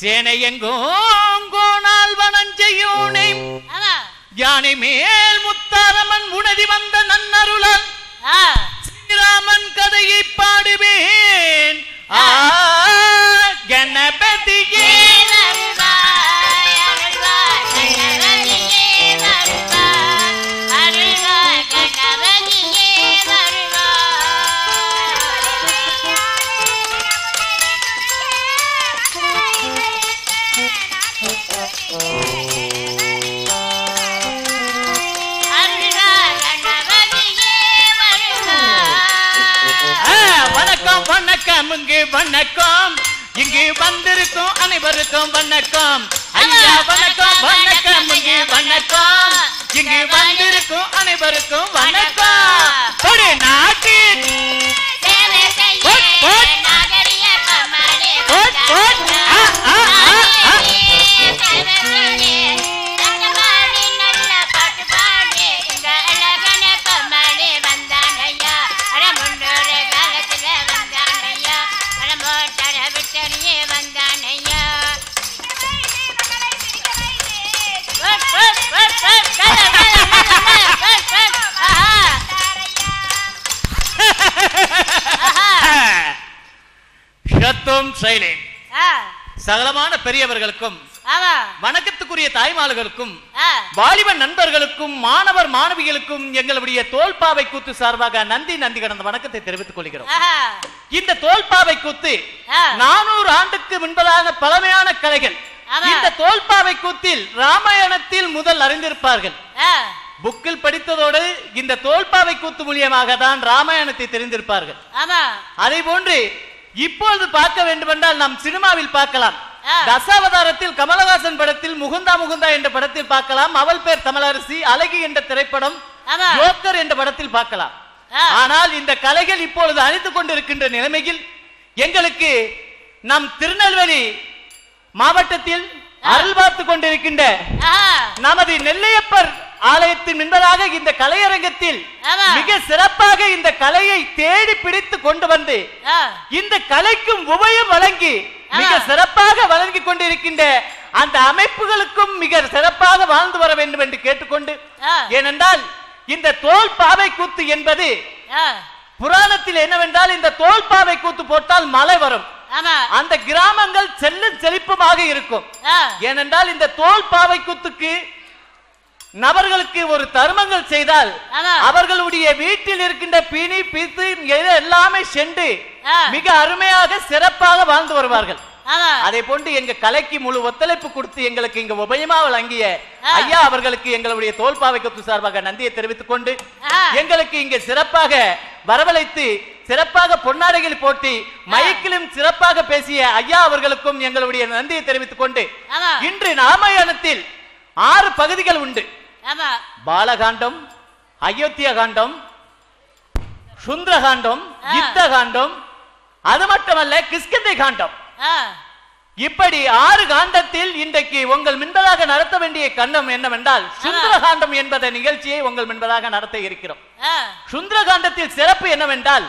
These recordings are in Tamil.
சேனை எங்கும் கோணால் வனஞ்செய்யோனே ஆமா யானை மேல் முத்தாரமன் உணதி வந்த நன்னருளால் ஆ ஸ்ரீராமன் கதையை பாடுவேன் ஆ, கணபதியே வருவாய் அருள்வாய் கணபதியே வருவாய் அருள்வாய் கணபதியே வருவாய் அருள்வாய் கணபதியே வருவாய் ஆ, வணக்கம் வணக்கம் இங்கு வணக்கம் இங்கு வந்திருக்கும் அனைவருக்கும் வணக்கம் ஐயா வணக்கம் வணக்கம் இங்கு வணக்கம் இங்கு வந்திருக்கும் அனைவருக்கும் வணக்கம் கொடு நாட்டு சேவை செய்ய போட், போட். நாகரிக கமலே போட், போட். ஆ, ஆ, ஆ, ஆ. சேவை செய்ய தங்கமாடி நல்ல பாட்டு பாடு எங்க அழகன கமலே வந்தானையா அட முன்னொரு காலத்துல வந்தானையா அட மோட்டர விட்டறியே வந்தானையா போட், போட், போட், போட். மேல, மேல, மேல, மேல. Boat, boat. ஆஹா. ஆஹா. ஷத்தும் சைலே ஆ, சகலமான பெரியவர்களுக்கும் ஆமா வணக்கத்துக்குரிய தாய்மார்களுக்கும் ஆ, வாலிப நண்பர்களுக்கும் மாணவர் மாணவிகளுக்கும் எங்களுடைய தோல்பாவை கூத்து சார்பாக நந்தி நந்தி கடந்த வணக்கத்தை தெரிவித்துக் கொள்கிறோம் ஆஹா. இந்த தோல்பாவை கூத்து ஆ. நானூறு ஆண்டுக்கு முன்பதாக பழமையான கலைகள் ஆமா. இந்த தோல்பாவை கூத்தில் ராமாயணத்தில் முதல் அறிந்திருப்பார்கள் ஆ, புக்கில் படித்ததோடு இந்த தோல்பாவை கூத்து மூலியமாக தான் ராமாயணத்தை தெரிந்திருப்பார்கள் ஆமா அதே போன்று இப்பொழுது பார்க்க வேண்டுமென்றால் நாம் சினிமாவில் பார்க்கலாம் ஆ. தசாவதாரத்தில் கமலஹாசன் படத்தில் முகுந்தா முகுந்தா என்ற படத்தில் பார்க்கலாம் அவள் பேர் தமிழரசி அழகி என்ற திரைப்படம் ஆமா. ஜோக்கர் என்ற படத்தில் பார்க்கலாம் ஆ. ஆனால் இந்த கலைகள் இப்பொழுது அழித்துக் கொண்டிருக்கின்ற நிலைமையில் எங்களுக்கு நம் திருநெல்வேலி மாவட்டத்தில் அருள் பார்த்து கொண்டிருக்கின்ற ஆஹா. நமது நெல்லையப்பர் ஆலயத்தின் முன்பதாக இந்த கலையரங்கத்தில் ஆமா. மிக சிறப்பாக இந்த கலையை தேடி பிடித்து கொண்டு வந்து ஆ, இந்த கலைக்கும் உபயம் வழங்கி மிக ஆ. சிறப்பாக வழங்கி கொண்டிருக்கின்ற அந்த அமைப்புகளுக்கும் மிக சிறப்பாக வாழ்ந்து வர வேண்டும் என்று கேட்டுக்கொண்டு ஆ. ஏனென்றால் இந்த தோல் பாவை கூத்து என்பது ஆ, புராணத்தில் என்னவென்றால் இந்த தோல் பாவை கூத்து போட்டால் மழை வரும் ஆமா அந்த கிராமங்கள் செல்லும் செழிப்புமாக இருக்கும் ஆ, ஏனென்றால் இந்த தோல் பாவை கூத்துக்கு நபர்களுக்கு ஒரு தர்மங்கள் செய்தால் ஆமா. அவர்களுடைய வீட்டில் இருக்கின்ற பிணி பித்து எது எல்லாமே சென்று ஆ. மிக அருமையாக சிறப்பாக வாழ்ந்து வருவார்கள் ஆமா அதே போன்று எங்க கலைக்கு முழு ஒத்துழைப்பு கொடுத்து எங்களுக்கு இங்க உபயமா வழங்கிய ஆ. ஐயா அவர்களுக்கு எங்களுடைய தோல்பாவை கத்து சார்பாக நன்றியை தெரிவித்துக் கொண்டு ஆ. எங்களுக்கு இங்க சிறப்பாக வரவழைத்து சிறப்பாக பொன்னாடைகள் போட்டி மைக்கிலும் சிறப்பாக பேசிய ஐயா அவர்களுக்கும் எங்களுடைய நன்றியை தெரிவித்துக் கொண்டு ஆமா இன்று ராமாயணத்தில் ஆறு பகுதிகள் உண்டு ஆமா பாலகாண்டம் அயோத்திய காண்டம் சுந்தரகாண்டம் ஆ. யுத்த காண்டம் அது மட்டுமல்ல கிஷ்கிந்தை காண்டம் ஆ, இப்படி ஆறு காண்டத்தில் இன்றைக்கு உங்கள் முன்பதாக நடத்த வேண்டிய கண்டம் என்னவென்றால் சுந்தரகாண்டம் என்பத நிகழ்ச்சியை உங்கள் முன்பதாக நடத்த இருக்கிறோம் ஆ, சுந்தரகாண்டத்தில் சிறப்பு என்னவென்றால்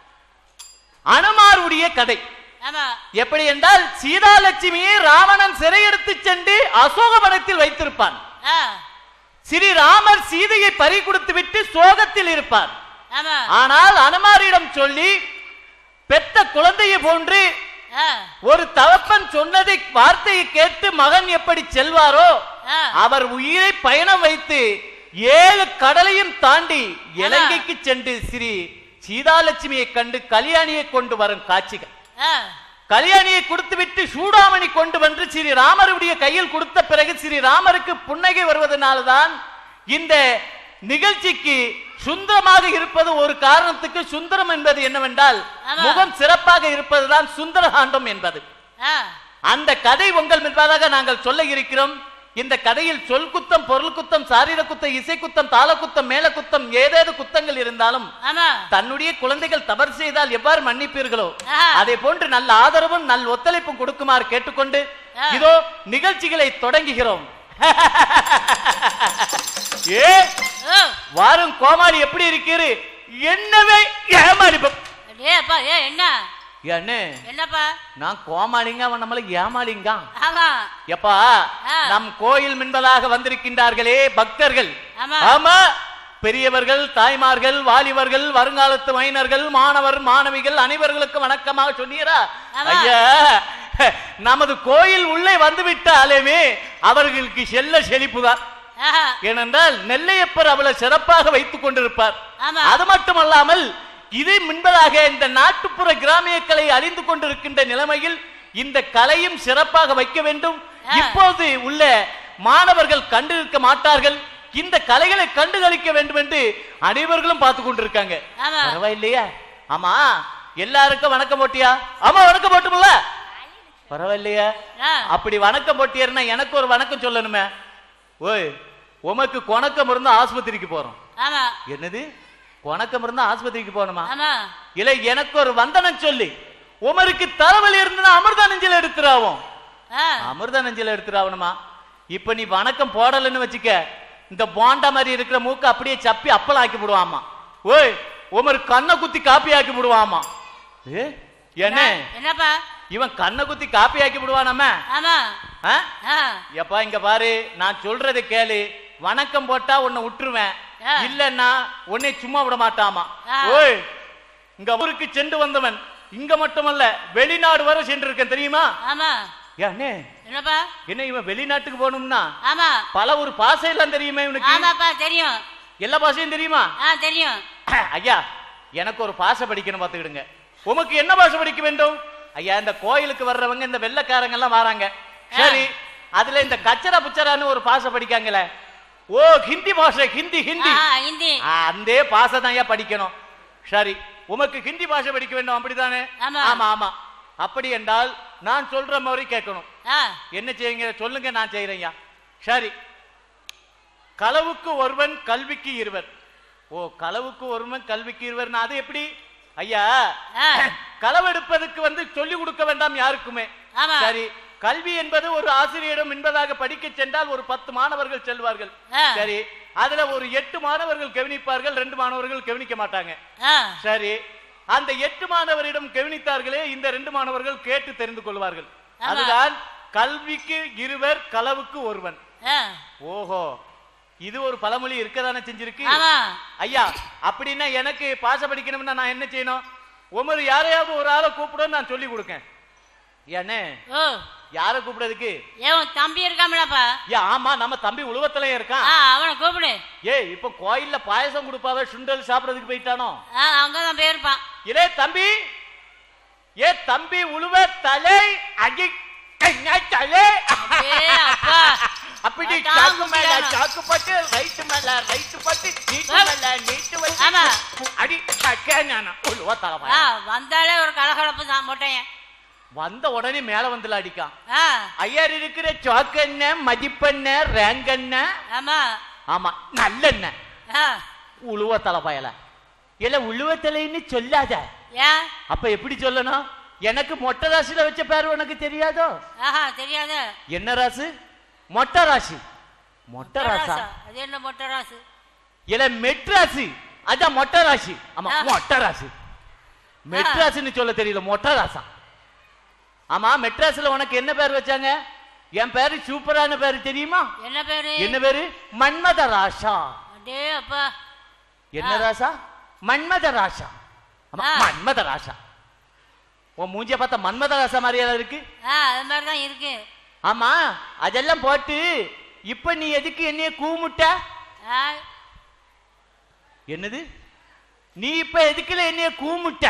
அனுமாருடைய கதை ஆமா எப்படி என்றால் சீதாலட்சுமியை ராவணன் சிறையெடுத்து சென்று அசோகவனத்தில் வைத்திருப்பான் ஆ, ஸ்ரீராமர் சீதையை பறி கொடுத்து விட்டு சோகத்தில் இருப்பார் ஆமா ஆனால் அனுமாரிடம் சொல்லி பெத்த குழந்தையை போன்று ஆ, ஒரு தகப்பன் சொன்னதை வார்த்தையை கேட்டு மகன் எப்படி செல்வாரோ ஆ, அவர் உயிரை பயணம் வைத்து ஏழு கடலையும் தாண்டி இலங்கைக்கு சென்று ஸ்ரீ சீதாலட்சுமியை கண்டு கல்யாணியை கொண்டு வரும் காட்சிகள் ஆ, கல்யாணியை கொடுத்துவிட்டு சூடாமணி கொண்டு வந்து ஸ்ரீ ராமருடைய கையில் கொடுத்த பிறகு ஸ்ரீ ராமருக்கு புன்னகை வருவதனால்தான் இந்த நிகழ்ச்சிக்கு சுந்தரமாக இருப்பது ஒரு காரணத்துக்கு சுந்தரம் என்பது என்னவென்றால் ஆமா. முகம் சிறப்பாக இருப்பதுதான் சுந்தரகாண்டம் என்பது ஆ, அந்த கதை உங்கள் முன்பாக நாங்கள் சொல்ல இருக்கிறோம் இந்த கதையில் சொல் குத்தம் பொருள் குத்தம் சாரீர குத்தம் இசை குத்தம் தாள குத்தம் மேல குத்தம் ஏதேது குத்தங்கள் இருந்தாலும் ஆமா தன்னுடைய குழந்தைகள் தவறு செய்தால் எவ்வாறு மன்னிப்பீர்களோ ஆ. அதே போன்று நல்ல ஆதரவும் நல் ஒத்துழைப்பும் கொடுக்குமாறு கேட்டுக்கொண்டு ஆ. இதோ நிகழ்ச்சிகளை தொடங்குகிறோம் ஏ ஓ வாரும் கோமாளி எப்படி இருக்கிறது என்னவே ஏமாறி ப- டேய் அப்பா ஏ என்ன ஏன்னு என்னப்பா நான் கோமாளிங்க அவன் நம்மள ஏமாளிங்க ஆமா எப்பா ஆ. நம் கோயில் மின்பதாக வந்திருக்கின்றார்களே பக்தர்கள் ஆமா. ஆமா பெரியவர்கள் தாய்மார்கள் வாலிபர்கள் வருங்காலத்து மைனர்கள் மாணவர் மாணவிகள் அனைவர்களுக்கு வணக்கமாக சொன்னீரா ஆமா. ஐயா நமது கோயில் உள்ளே வந்து விட்டாலுமே அவர்களுக்கு செல்ல செழிப்புதான் ஆஹா. ஏனென்றால் நெல்லையப்பர் அவ்வளவு சிறப்பாக வைத்துக் கொண்டிருப்பார் ஆமா. அது மட்டுமல்லாமல் இது முன்பதாக இந்த நாட்டுப்புற கிராமிய கலை அழிந்து கொண்டிருக்கின்ற நிலைமையில் இந்த கலையும் சிறப்பாக வைக்க வேண்டும் ஆ. இப்போது உள்ள மாணவர்கள் கண்டிருக்க மாட்டார்கள் இந்த கலைகளை கண்டுகளிக்க வேண்டும் என்று அனைவர்களும் பார்த்து கொண்டிருக்காங்க ஆமா. பரவாயில்லையா ஆமா எல்லாருக்கும் வணக்கம் போட்டியா ஆமா வணக்கம் போட்டுமில்ல பரவாயில்லையா ஆ. அப்படி வணக்கம் போட்டியர்னா எனக்கு ஒரு வணக்கம் சொல்லணுமே ஓய் உமக்கு கொணக்கம் இருந்தா ஆஸ்பத்திரிக்கு போறோம் ஆமா என்னது கொணக்கம் இருந்தா ஆஸ்பத்திரிக்கு போகணுமா ஆமா இல்ல எனக்கு ஒரு வந்தனம் சொல்லி உமருக்கு தலைவலி இருந்ததுன்னா அமிர்த நெஞ்சில எடுத்துறாவும் ஆ. அமிர்த நெஞ்சில எடுத்துறாவணுமா இப்ப நீ வணக்கம் போடலன்னு வச்சுக்க இந்த போண்டா மாதிரி இருக்கிற மூக்க அப்படியே சப்பி அப்பளம் ஆக்கி விடுவாமா ஓய் உமர் கண்ணை குத்தி காப்பி ஆக்கி விடுவாமா ஏ என்ன என்னப்பா இவன் கண்ணை குத்தி காப்பி ஆக்கி விடுவானாம ஆமா ஆ? ஆ. எப்பா இங்க பாரு நான் சொல்றதை கேளு வணக்கம் போட்டா உன்னை விட்டுருவேன் ஆ. இல்லன்னா உன்னை சும்மா விட மாட்டாமா ஆ. ஓய் இங்க ஊருக்கு சென்று வந்தவன் இங்க மட்டுமல்ல வெளிநாடு வரை சென்றிருக்கேன் தெரியுமா ஆமா ஏன்னே என்னப்பா என்ன இவன் வெளிநாட்டுக்கு போகணும்னா ஆமா பல ஒரு பாசை எல்லாம் தெரியுமா இவனுக்கு ஆமாப்பா தெரியும் எல்லா பாஷையும் தெரியுமா ஆ தெரியும் ஐயா எனக்கு ஒரு பாஷை படிக்கணும் பார்த்துக்கிடுங்க உமக்கு என்ன பாஷை படிக்க வேண்டும் ஐயா இந்த கோயிலுக்கு வர்றவங்க இந்த வெள்ளைக்காரங்க எல்லாம் வராங்க சரி அதுல இந்த கச்சரா புச்சரான்னு ஒரு பாஷை படிக்காங்களே ஓ ஹிந்தி பாஷை ஹிந்தி ஹிந்தி ஆ ஹிந்தி ஆ, அந்த பாஷை தான் ஐயா படிக்கணும் சரி உமக்கு ஹிந்தி பாஷை படிக்க வேண்டும் அப்படிதானே ஆமா. ஆமா ஆமா அப்படி என்றால் நான் சொல்ற மாதிரி கேட்கணும் ஆ என்ன செய்யுங்க சொல்லுங்க நான் செய்யறேன்யா சரி களவுக்கு ஒருவன் கல்விக்கு இருவர் ஓ களவுக்கு ஒருவன் கல்விக்கு இருவர்னா அது எப்படி ஐயா ஆ. களவெடுப்பதற்கு வந்து சொல்லி கொடுக்க வேண்டாம் யாருக்குமே ஆமா. சரி கல்வி என்பது ஒரு ஆசிரியரிடம் என்பதாக படிக்க சென்றால் ஒரு பத்து மாணவர்கள் செல்வார்கள் ஆ. சரி அதுல ஒரு எட்டு மாணவர்கள் கவனிப்பார்கள் ரெண்டு மாணவர்கள் கவனிக்க மாட்டாங்க ஆ சரி அந்த எட்டு மாணவரிடம் கவனித்தார்களே இந்த ரெண்டு மாணவர்கள் கேட்டு தெரிந்து கொள்வார்கள் ஆமா. அதுதான் கல்விக்கு இருவர் களவுக்கு ஒருவன் ஆ ஓஹோ இது ஒரு பழமொழி இருக்கதானே செஞ்சிருக்கு ஆமா ஐயா அப்படின்னா எனக்கு பாச படிக்கணும்னா நான் என்ன செய்யணும் உமர் யாரையாவது ஒரு ஆளை கூப்பிடுன்னு நான் சொல்லி கொடுக்கேன் ஏனே ஓ யாரை கூப்பிடுறதுக்கு ஏன் உன் தம்பி இருக்காமலப்பா ஏ ஆமா நம்ம தம்பி உழுவத்துல இருக்கான் ஆ அவனை கூப்பிடு ஏய் இப்ப கோயில்ல பாயசம் கொடுப்பாவ சுண்டல் சாப்பிடறதுக்கு போயிட்டானோ ஆ அங்கதான் போயிருப்பான் இலே தம்பி ஏ தம்பி உழுவ தலை அடி கையா தலை ஏ அப்பா அப்படி அதான் சாக்கு மேல முடியல. சாக்கு பட்டு ரைட்டு மேல ரைட்டு பட்டு நீட்டு ஆ. மேல நீட்டு வச்சு ஆமா. அடி ஞானம் உழுவ ஆ தலை வந்தாலே ஒரு கலகலப்பு தான் போட்டேன் வந்த உடனே மேல வந்துல அடிக்கான் ஆ ஐயார் இருக்கிற சாக்கெண்ண மதிப்பெண்ண ரேங்கெண்ண ஆமா ஆமா நல்லெண்ண ஆ உழுவ தலை பயல இல்ல உழுவ தலைன்னு சொல்லாத ஏன் அப்ப எப்படி சொல்லணும் எனக்கு மொட்டை ராசியில வச்ச பேர் உனக்கு தெரியாதோ ஆஹா தெரியாது என்ன ராசு மொட்டை ராசி மொட்டை ராசா ராசா. அது என்ன மொட்டை ராசு இல்ல மெட்ராசி அதான் மொட்டை ராசி ஆமா ஆ. மொட்டை ராசி மெட்ராஸ்னு சொல்ல தெரியல மொட்டை ராசா ஆமா மெட்ராஸ்ல உனக்கு என்ன பேர் வச்சாங்க என் பேரு சூப்பரான பேரு தெரியுமா என்ன பேரு என்ன பேரு மன்மத ராசா அடே அப்பா என்ன ஆ. ராசா மன்மத ராசா ஆமா ஆ. மன்மத ராசா உன் மூஞ்சிய பார்த்தா மன்மத ராசா மாதிரியா இருக்கு ஆ அது மாதிரி தான் இருக்கு ஆமா அதெல்லாம் போட்டு இப்ப நீ எதுக்கு என்னைய கூமுட்ட ஆ என்னது நீ இப்ப எதுக்குல என்னைய கூமுட்ட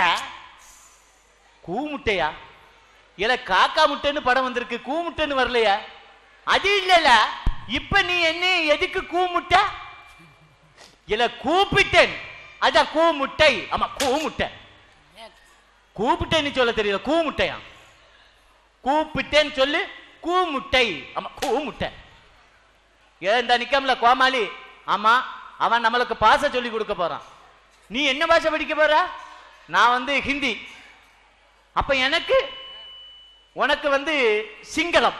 கூமுட்டையா இல்ல காக்கா முட்டைன்னு படம் வந்திருக்கு கூமுட்டைன்னு வரலையா அது இல்லல இப்ப நீ என்னைய எதுக்கு கூமுட்ட இல்ல கூப்பிட்டேன் அதான் கூமுட்டை ஆமா கூமுட்டை கூப்பிட்டேன்னு சொல்ல தெரியல கூமுட்டையா கூப்பிட்டேன்னு சொல்லு கூமுட்டை ஆமா கூமுட்டை ஏன் நிக்கம்ல கோமாளி ஆமா அவன் நம்மளுக்கு பாச சொல்லி கொடுக்க போறான் நீ என்ன பாஷை படிக்க போற நான் வந்து ஹிந்தி அப்ப எனக்கு உனக்கு வந்து சிங்களம்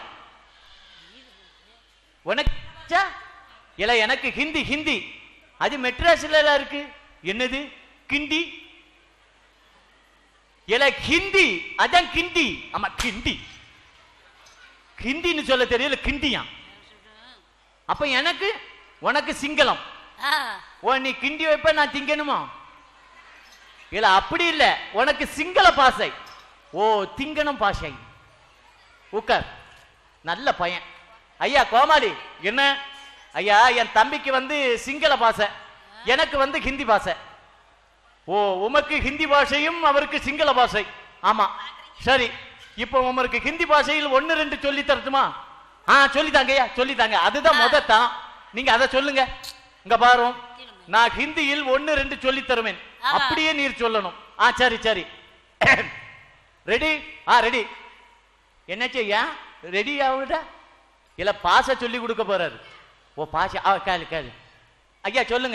உனக்கு ச்சே, இல்ல எனக்கு ஹிந்தி ஹிந்தி அது மெட்ராஸ்ல எல்லாம் இருக்கு என்னது கிண்டி இல்ல ஹிந்தி அதான் கிண்டி ஆமா கிண்டி ஹிந்தின்னு சொல்ல தெரியல கிண்டியா அப்ப எனக்கு உனக்கு சிங்களம் ஆ ஓ நீ கிண்டி வைப்ப நான் திங்கணுமா இல்ல அப்படி இல்ல உனக்கு சிங்கள பாசை ஓ திங்கணும் பாஷை உட்கார் நல்ல பையன் ஐயா கோமாளி என்ன ஐயா என் தம்பிக்கு வந்து சிங்கள பாசை எனக்கு வந்து ஹிந்தி பாசை ஓ உமக்கு ஹிந்தி பாஷையும் அவருக்கு சிங்கள பாஷை ஆமா சரி இப்போ உமக்கு ஹிந்தி பாஷையில் ஒன்னு ரெண்டு சொல்லி தரட்டுமா ஆ சொல்லித்தாங்க ஐயா சொல்லித்தாங்க அதுதான் ஆ. முத தான் நீங்க அதை சொல்லுங்க இங்க பாரும் சொல்லுங்க. நான் ஹிந்தியில் ஒன்னு ரெண்டு சொல்லி தருவேன் ஆமா. அப்படியே நீர் சொல்லணும் ஆ சரி சரி ரெடி ஆ ரெடி என்னாச்சு ஐயா ரெடி ஆகுடா இல்ல பாச சொல்லி கொடுக்க போறாரு ஓ பாச ஆ கேளு கேளு ஐயா சொல்லுங்க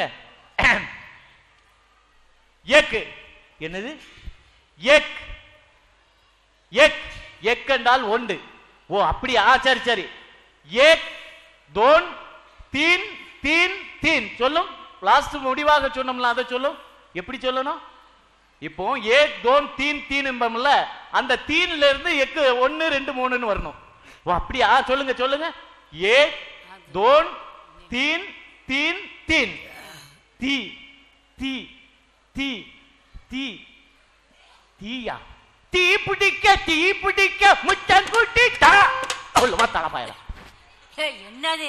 ஏக்கு என்னது ஏக் ஏக் எக் என்றால் ஒன்று ஓ அப்படியா ஆ சரி சரி ஏக் தோன் தீன் தீன் தீன் சொல்லும் லாஸ்ட் முடிவாக சொன்னோம்ல அதை சொல்லும் எப்படி சொல்லணும் இப்போ ஏக் தோன் தீன் தீன் என்போம்ல அந்த தீன்ல இருந்து எக்கு ஒன்னு ரெண்டு மூணுன்னு வரணும் ஓ அப்படியா ஆ, சொல்லுங்க சொல்லுங்க ஏக் தோன் தீன் தீன் தீன் தீ தீ தீ தீ தீயா தீ பிடிக்க தீ பிடிக்க முச்சம் குட்டி தா அவ்வளவா தலப்பாயலாம் ஏய், என்னது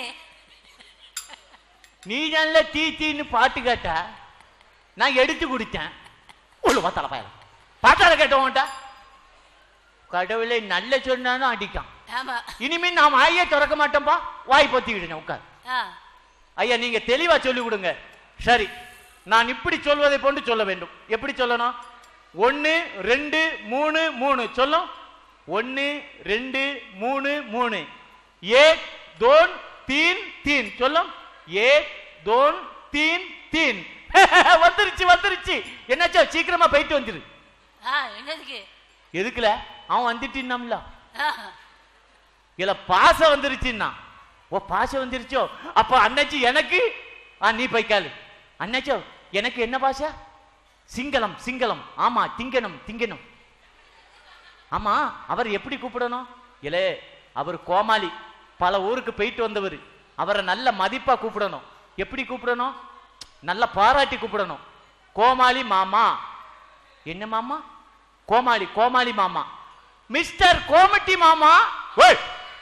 நீ நல்ல தீ தீன்னு பாட்டு கேட்ட நான் எடுத்து குடித்தேன் ஒழுவா தலைப்பாயலாம் பாட்டால கேட்டவன்ட்டா கடவுளை நல்ல சொன்னாலும் அடிக்கான் ஆமா இனிமே நான் வாயே திறக்க மாட்டேன்பா வாய் பொத்திக்கிட்டேன் உட்கார் ஆ ஐயா நீங்க தெளிவா சொல்லி கொடுங்க சரி நான் இப்படி சொல்வதை போன்று சொல்ல வேண்டும் எப்படி சொல்லணும் ஒன்னு ரெண்டு மூணு மூணு சொல்லும் ஒன்னு ரெண்டு மூணு மூணு ஏ தோன் தீன் தீன் சொல்லும் ஏ தோன் தீன் தீன் வந்துருச்சு வந்துருச்சு என்னாச்சோ சீக்கிரமா போயிட்டு வந்துரு ஆ என்னதுக்கு எதுக்குல அவன் வந்துட்டின்னாம்ல ஆ இல்ல பாசம் வந்துருச்சுன்னா ஓ பாசம் வந்துருச்சோ அப்ப அண்ணாச்சி எனக்கு ஆ நீ பைக்காலு அண்ணாச்சோ எனக்கு என்ன பாஷா சிங்களம் சிங்களம் ஆமா திங்கணும் திங்கணும் ஆமா அவர் எப்படி கூப்பிடணும் இல்லே அவர் கோமாளி பல ஊருக்கு போயிட்டு வந்தவர் அவரை நல்ல மதிப்பா கூப்பிடணும் எப்படி கூப்பிடணும் நல்ல பாராட்டி கூப்பிடணும் கோமாளி மாமா என்ன மாமா கோமாளி கோமாளி மாமா மிஸ்டர் கோமட்டி மாமா ஓய்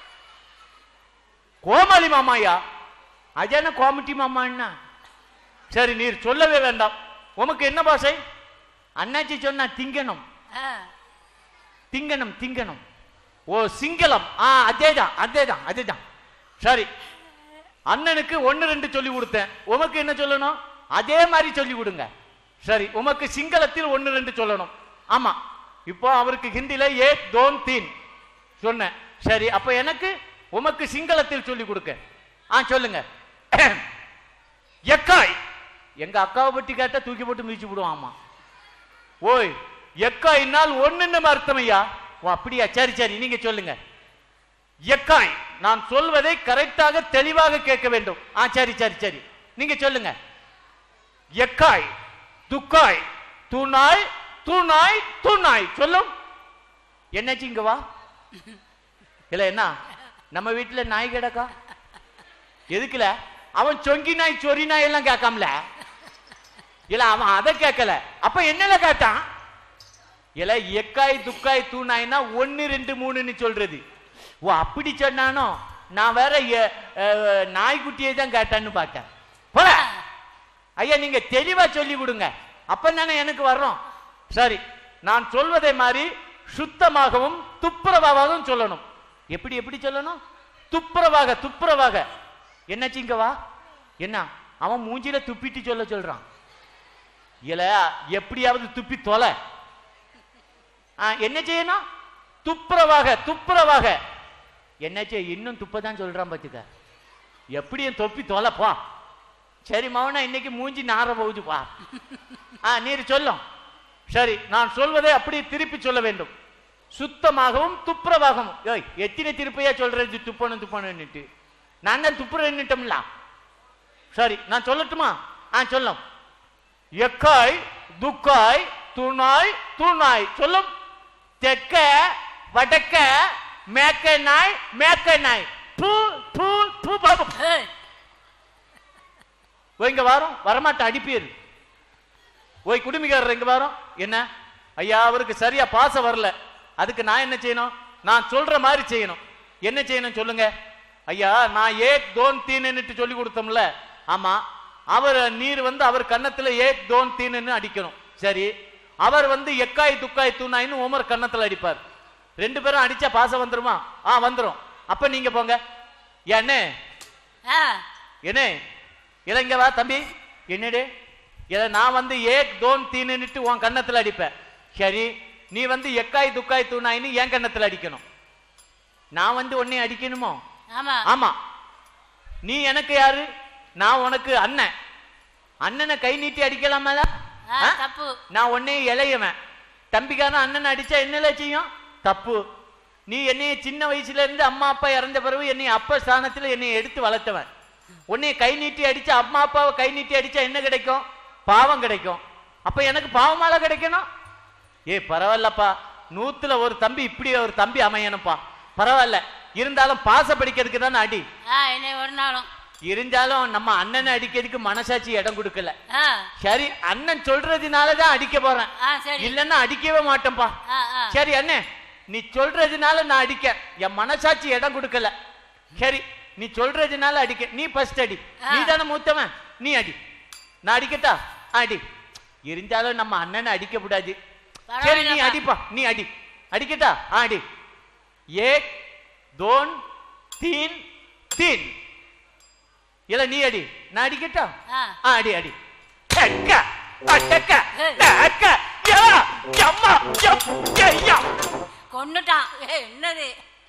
கோமாளி மாமாயா அஜன கோமட்டி மாமான்னா சரி நீர் சொல்லவே வேண்டாம் உமக்கு என்ன பாஷை அண்ணாச்சி சொன்னா திங்கணும் ஆ திங்கணும் திங்கணும் ஓ சிங்களம் ஆ அதேதான் அதேதான் அதேதான் சரி அண்ணனுக்கு ஒன்னு ரெண்டு சொல்லி கொடுத்தேன் உமக்கு என்ன சொல்லணும் அதே மாதிரி சொல்லி கொடுங்க சரி உமக்கு சிங்களத்தில் ஒன்னு ரெண்டு சொல்லணும் ஆமா இப்போ அவருக்கு ஹிந்தில ஏ தோன் தீன் சொன்னேன் சரி அப்ப எனக்கு உமக்கு சிங்களத்தில் சொல்லி கொடுக்க ஆ சொல்லுங்க எக்காய் எங்க அக்காவை பற்றி கேட்டா தூக்கி போட்டு மிதிச்சு விடுவான் ஆமா ஓய் எக்காயினால் ஒண்ணுன்னு அர்த்தம் ஐயா ஓ அப்படியா சரி சரி நீங்க சொல்லுங்க எக்காய் நான் சொல்வதை கரெக்டாக தெளிவாக கேட்க வேண்டும் ஆ சரி சரி சரி நீங்க சொல்லுங்க எக்காய் துக்காய் தூணாய் தூணாய் தூணாய் சொல்லும் என்னாச்சு இங்க வா இல்ல என்ன நம்ம வீட்டுல நாய் கிடக்கா எதுக்குல அவன் சொங்கி நாய் சொறி நாய் எல்லாம் கேட்காமல இல்ல அவன் அதை கேட்கல அப்ப என்னல கேட்டான் இல்ல எக்காய் துக்காய் தூணாய்னா ஒன்னு ரெண்டு மூணுன்னு சொல்றது ஓ அப்படி சொன்னானோ நான் வேற எ- அஹ், நாய்க்குட்டியை தான் கேட்டான்னு பார்த்தேன் போல ஐயா நீங்க தெளிவா சொல்லி கொடுங்க அப்ப தானே எனக்கு வர்றோம் சரி நான் சொல்வதை மாதிரி சுத்தமாகவும் துப்புரவாகவும் சொல்லணும் எப்படி எப்படி சொல்லணும் துப்புரவாக துப்புரவாக என்னாச்சு இங்க வா என்ன அவன் மூஞ்சில துப்பிட்டு சொல்ல சொல்றான் இல்ல எப்படியாவது துப்பி தொலை ஆ, என்ன செய்யணும் துப்புரவாக துப்புரவாக என்ன செய்ய இன்னும் துப்பதான் சொல்றான் பாத்துக்க எப்படியும் தொப்பி தொலைப்பா சரி மவனா இன்னைக்கு மூஞ்சி நார போகுது பா ஆ நீர் சொல்லும் சரி நான் சொல்வதை அப்படியே திருப்பி சொல்ல வேண்டும் சுத்தமாகவும் துப்புரவாகவும் ஏய் எத்தனை திருப்பையா சொல்றது துப்பணும் துப்பணும்னுட்டு நான் தான் துப்புறேன்னுட்டோம்ல சரி நான் சொல்லட்டுமா ஆ சொல்லும் எக்காய் துக்காய் துணாய் துணாய் சொல்லும் தெக்க வடக்க மேக்க நாய் மேக்க நாய் பூ பூ பூ பாபு ஏய், ஓ இங்க வரும் வரமாட்ட அடிப்பீர் ஓய் குடுமிக்காரர் இங்க வரும் என்ன ஐயா அவருக்கு சரியா பாசம் வரல அதுக்கு நான் என்ன செய்யணும் நான் சொல்ற மாதிரி செய்யணும் என்ன செய்யணும் சொல்லுங்க ஐயா நான் ஏக் தோன் தீனுன்னுட்டு சொல்லி கொடுத்தோம்ல ஆமா அவர் நீர் வந்து அவர் கன்னத்துல ஏக் தோன் தீனுன்னு அடிக்கணும் சரி அவர் வந்து எக்காய் துக்காய் தூணாயின்னு உமர் கன்னத்துல அடிப்பார் ரெண்டு பேரும் அடிச்சா பாசம் வந்துருமா ஆ வந்துரும் அப்ப நீங்க போங்க ஏன்னே ஆ, என்ன இத இங்க வா தம்பி என்னடே இத நான் வந்து ஏக் தோன் தீனுன்னுட்டு உன் கன்னத்துல அடிப்பேன் சரி நீ வந்து எக்காய் துக்காய் தூணாயின்னு என் கன்னத்துல அடிக்கணும் நான் வந்து உன்னை அடிக்கணுமோ ஆமா ஆமா நீ எனக்கு யாரு நான் உனக்கு அண்ணன் அண்ணனை கை நீட்டி அடிக்கலாமல ஆ, ஆ? தப்பு நான் உன்னை இளையவன் தம்பிக்காரன் அண்ணன் அடிச்சா என்னல செய்யும் தப்பு நீ என்னைய சின்ன வயசுல இருந்து அம்மா அப்பா இறந்த பிறகு என்னை அப்பா ஸ்தானத்துல என்னை எடுத்து வளர்த்தவன் உன்னைய கை நீட்டி அடிச்சா அம்மா அப்பாவை கை நீட்டி அடிச்சா என்ன கிடைக்கும் பாவம் கிடைக்கும் அப்ப எனக்கு பாவமால கிடைக்கணும் ஏ பரவாயில்லப்பா நூத்துல ஒரு தம்பி இப்படி ஒரு தம்பி அமையணும்ப்பா பரவாயில்ல இருந்தாலும் பாச படிக்கிறதுக்கு தானே அடி ஆ என்னை ஒரு நாளும் இருந்தாலும் நம்ம அண்ணனை அடிக்கிறதுக்கு மனசாட்சி இடம் கொடுக்கல ஆ சரி அண்ணன் சொல்றதுனால தான் அடிக்க போறேன் ஆ சரி இல்லன்னா அடிக்கவே மாட்டேன்பா ஆ ஆ சரி அண்ணே நீ சொல்றதுனால நான் அடிக்க என் மனசாட்சி இடம் கொடுக்கல சரி நீ சொல்றதுனால அடிக்க நீ ஃபர்ஸ்ட் அடி ஆ. நீ தானே மூத்தவன் நீ அடி நான் அடிக்கட்டா அடி இருந்தாலும் நம்ம அண்ணனை அடிக்க கூடாது சரி நீ பரவாயில்லப்பா. அடிப்பா நீ அடி அடிக்கட்டா ஆ, அடி ஏக் தோன் தீன் தீன் இல்ல நீ அடி நான் அடிக்கட்டா ஆ ஆ, அடி அடி டக்க அடக்க ஏய். டக்க யா அம்மா எம் ஐயா கொன்னுட்டான் ஏய், என்னது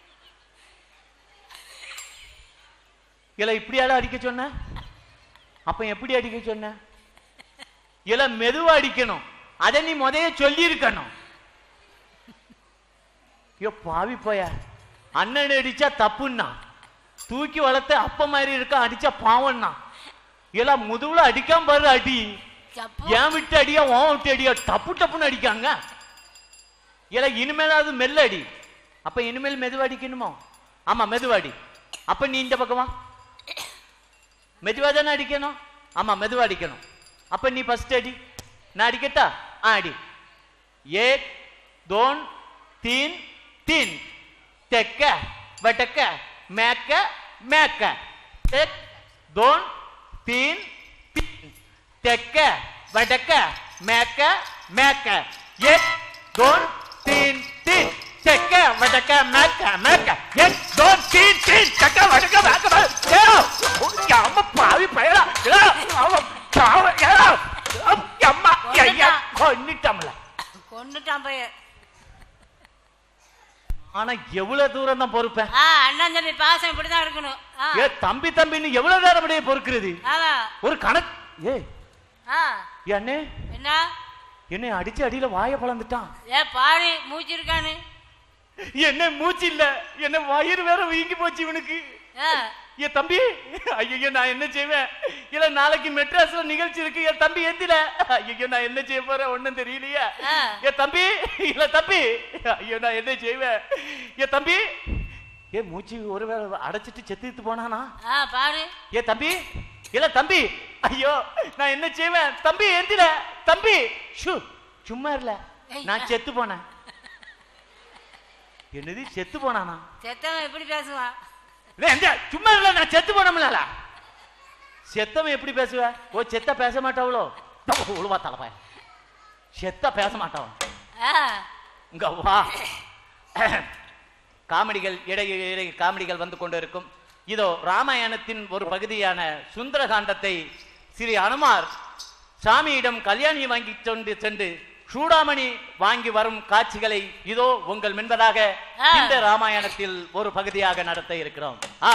இல்ல இப்படியால அடிக்க சொன்ன அப்ப எப்படி அடிக்க சொன்ன இல்ல மெதுவா அடிக்கணும் அத நீ முதைய சொல்லி இருக்கணும் ஐயோ பாவி போயா அண்ணன் அடிச்சா தப்புன்னா தூக்கி வளர்த்த அப்ப மாதிரி இருக்க அடிச்சா பாவம்னா இல்ல முதுகுல அடிக்காம பாரு அடி தப்பு ஏன் விட்டு அடியா உன் விட்டு அடியா டப்பு டப்புன்னு அடிக்காங்க இல்ல இனிமேலாவது மெல்ல அடி அப்ப இனிமேல் மெதுவா அடிக்கணுமோ ஆமா மெதுவா அடி அப்ப நீ இந்த பக்கமா மெதுவா தானே அடிக்கணும் ஆமா மெதுவா அடிக்கணும் அப்ப நீ ஃபர்ஸ்ட் அடி நான் அடிக்கட்டா ஆ அடி ஏக் தோன் தீன் தீன் தெக்க வடக்க மேக்க மேக்க ஏக் தோன் தீன் தீன் தெக்க வடக்க மேக்க மேக்க ஏக் தோன் தீன் தீன் தெக்க வடக்க மேக்க மேக்க ஏக் தோன் தீன் தீன் தெக்க வடக்க மேக்க மேக்க ஏய், அம்மா பாவி பயலா ஏய், அவன் பாவ ஏய், அம்மா ஐயா கொன்னிட்டம்ல கொன்னுட்டான் பைய ஆனா எவ்வளவு தூரம் தான் பொறுப்பேன் ஆ அண்ணன் தம்பி பாசம் இப்படிதான் இருக்கணும் ஆ ஏ தம்பி தம்பின்னு எவ்வளவு நேரம் அப்படியே பொறுக்கிறது ஆமா ஒரு கணக்கு ஏ ஆ அண்ணே என்ன என்னை அடிச்சு அடியில வாய பழந்துட்டான் ஏ பாரு மூச்சு இருக்கானு என்ன மூச்சு இல்ல என்ன வயிறு வேற வீங்கி போச்சு இவனுக்கு ஆ ஏ தம்பி ஐயோ நான் என்ன செய்வேன் இல்ல நாளைக்கு மெட்ராஸ்ல நிகழ்ச்சி இருக்கு என் தம்பி எந்தில ஐயோ நான் என்ன செய்ய போறேன் ஒண்ணும் தெரியலையே ஆ. ஏ தம்பி இல்ல தம்பி ஐயோ நான் என்ன செய்வேன் ஏ தம்பி ஏ மூச்சு ஒருவேளை அடைச்சிட்டு செத்துட்டு போனானா ஆ பாரு ஏ தம்பி இல்ல தம்பி ஐயோ நான் என்ன செய்வேன் தம்பி எந்திர தம்பி ஷூ சும்மா இல்ல நான் செத்து போனேன் என்னது செத்து போனானா செத்தவன் எப்படி பேசுவான் டேய், எந்த சும்மா இல்ல நான் செத்து போனோம்ல செத்தவன் எப்படி பேசுவ ஓ செத்த பேச மாட்டாவளோ உழுவா தலைப்பாய செத்த பேச மாட்டாவன் ஆ இங்க வா காமெடிகள் இடையே இடையே காமெடிகள் வந்து கொண்டிருக்கும் இதோ ராமாயணத்தின் ஒரு பகுதியான சுந்தரகாண்டத்தை ஸ்ரீ அனுமார் சாமியிடம் கல்யாணி வாங்கி கொண்டு சென்று சூடாமணி வாங்கி வரும் காட்சிகளை இதோ உங்கள் முன்பதாக ஆ. இந்த ராமாயணத்தில் ஒரு பகுதியாக நடத்த இருக்கிறோம் ஆ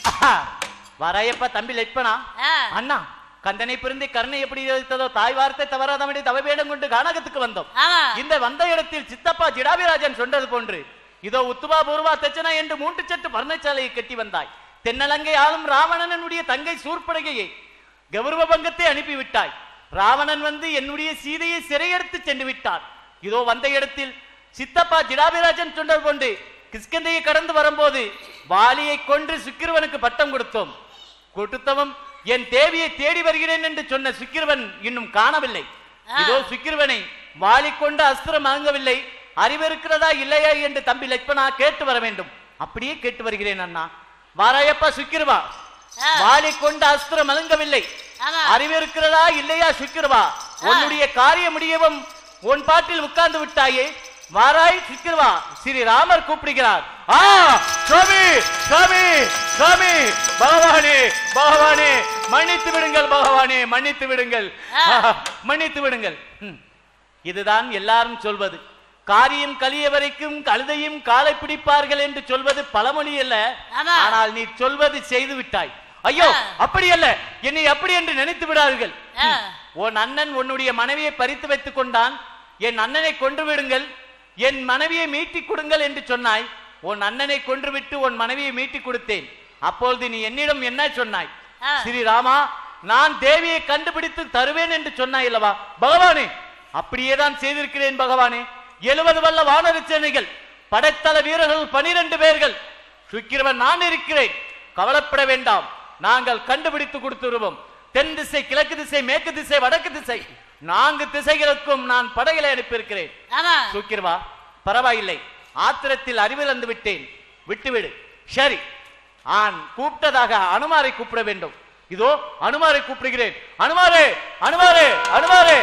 வரையப்ப தம்பி லட்பனா ஆ. அண்ணா கந்தனை பிறந்து கருணை எப்படி வைத்ததோ தாய் வார்த்தை தவறாதபடி தவவேடம் கொண்டு கானகத்துக்கு வந்தோம் ஆமா இந்த வந்த இடத்தில் சித்தப்பா ஜிடாபிராஜன் சொன்னது போன்று இதோ உத்துவா பூர்வா தச்சனா என்று மூன்று சட்டு பர்ணசாலையை கட்டி வந்தாய் தென்னலங்கை ஆளும் ராவணனுடைய தங்கை சூர்படகையை கௌரவ பங்கத்தை அனுப்பிவிட்டாய் ராவணன் வந்து என்னுடைய சீதையை சிறையெடுத்து சென்று விட்டார் இதோ வந்த இடத்தில் சித்தப்பா ஜிடாபிராஜன் சொன்னது போன்று கிஷ்கந்தையை கடந்து வரும்போது வாலியை கொன்று சுக்கிரவனுக்கு பட்டம் கொடுத்தோம் கொடுத்தவன் என் தேவியை தேடி வருகிறேன் என்று சொன்ன சுக்கிரவன் இன்னும் காணவில்லை ஆ. இதோ சுக்கிரவனை வாலி கொண்ட அஸ்திரம் வாங்கவில்லை அறிவிருக்கிறதா இல்லையா என்று தம்பி லட்சணா கேட்டு வர வேண்டும் அப்படியே கேட்டு வருகிறேன் அண்ணா வாராயப்பா சுக்கிரவா ஆ. வாலி கொண்ட அஸ்திரம் அலங்கவில்லை ஆமா. அறிவிருக்கிறதா இல்லையா சுக்கிரவா உன்னுடைய காரியம் முடியவும் உன் பாட்டில் உட்கார்ந்து விட்டாயே வாராய் சுக்கிரவா ஸ்ரீ ராமர் கூப்பிடுகிறார் ஆ சுவாமி சுவாமி சுவாமி பகவானே பகவானே மன்னித்து விடுங்கள் பகவானே மன்னித்து விடுங்கள் ஆ. மன்னித்து விடுங்கள் ம். இதுதான் எல்லாரும் சொல்வது காரியம் கலிய வரைக்கும் கழுதையும் காலை பிடிப்பார்கள் என்று சொல்வது பழமொழி அல்ல ஆமா. ஆனால் நீ சொல்வது செய்து விட்டாய் ஐயோ ஆ. அப்படி அல்ல என்னை அப்படி என்று நினைத்து விடாதீர்கள் ஆ. உன் அண்ணன் உன்னுடைய மனைவியை பறித்து வைத்துக் கொண்டான் என் அண்ணனை கொன்று விடுங்கள் என் மனைவியை மீட்டிக் கொடுங்கள் என்று சொன்னாய் உன் அண்ணனை கொன்றுவிட்டு உன் மனைவியை மீட்டிக் கொடுத்தேன் அப்பொழுது நீ என்னிடம் என்ன சொன்னாய் ஆ. ஸ்ரீராமா நான் தேவியை கண்டுபிடித்து தருவேன் என்று சொன்னாய் அல்லவா பகவானே அப்படியே தான் செய்திருக்கிறேன் பகவானே எழுபது வல்ல வானர சேனைகள் படைத்தள வீரர்கள் பனிரெண்டு பேர்கள் சுக்கிரவன் நான் இருக்கிறேன் கவலைப்பட வேண்டாம் நாங்கள் கண்டுபிடித்து கொடுத்துருவோம் தென் திசை கிழக்கு திசை மேற்கு திசை வடக்கு திசை நான்கு திசைகளுக்கும் நான் படைகளை அனுப்பியிருக்கிறேன் ஆமா சுக்கிரவா பரவாயில்லை ஆத்திரத்தில் அறிவிழந்து விட்டேன் விட்டுவிடு சரி ஆன் கூப்பிட்டதாக அனுமாரை கூப்பிட வேண்டும் இதோ அனுமாரை கூப்பிடுகிறேன் அனுமாரே அனுமாரே அனுமாரே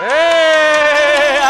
ஏய்!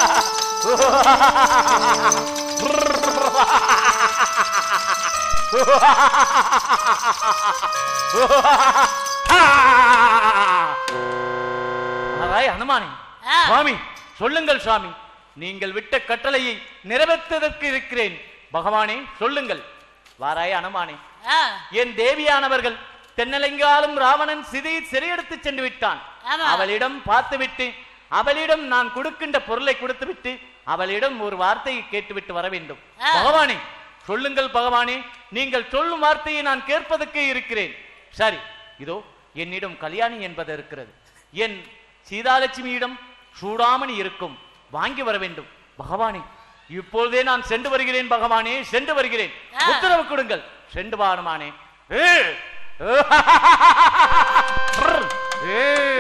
ஆராய் அனுமானே ஆ. சுவாமி சொல்லுங்கள் சுவாமி நீங்கள் விட்ட கட்டளையை நிறைவேற்றுவதற்கு இருக்கிறேன் பகவானே சொல்லுங்கள் வாராய் அனுமானே ஆ என் தேவியானவர்கள் தென்னலங்காலும் ராவணன் சிதையை சிறையெடுத்து சென்று விட்டான் ஆமா. அவளிடம் பார்த்துவிட்டு அவளிடம் நான் கொடுக்கின்ற பொருளை கொடுத்துவிட்டு அவளிடம் ஒரு வார்த்தையை கேட்டுவிட்டு வர வேண்டும் ஆ. பகவானே சொல்லுங்கள் பகவானே நீங்கள் சொல்லும் வார்த்தையை நான் கேட்பதற்கே இருக்கிறேன் சரி இதோ என்னிடம் கல்யாணி என்பது இருக்கிறது என் சீதாலட்சுமியிடம் சூடாமணி இருக்கும் வாங்கி வர வேண்டும் பகவானே இப்பொழுதே நான் சென்று வருகிறேன் பகவானே சென்று வருகிறேன் ஆ. உத்தரவு கொடுங்கள் சென்று வாருமானே ஏ! ஏ!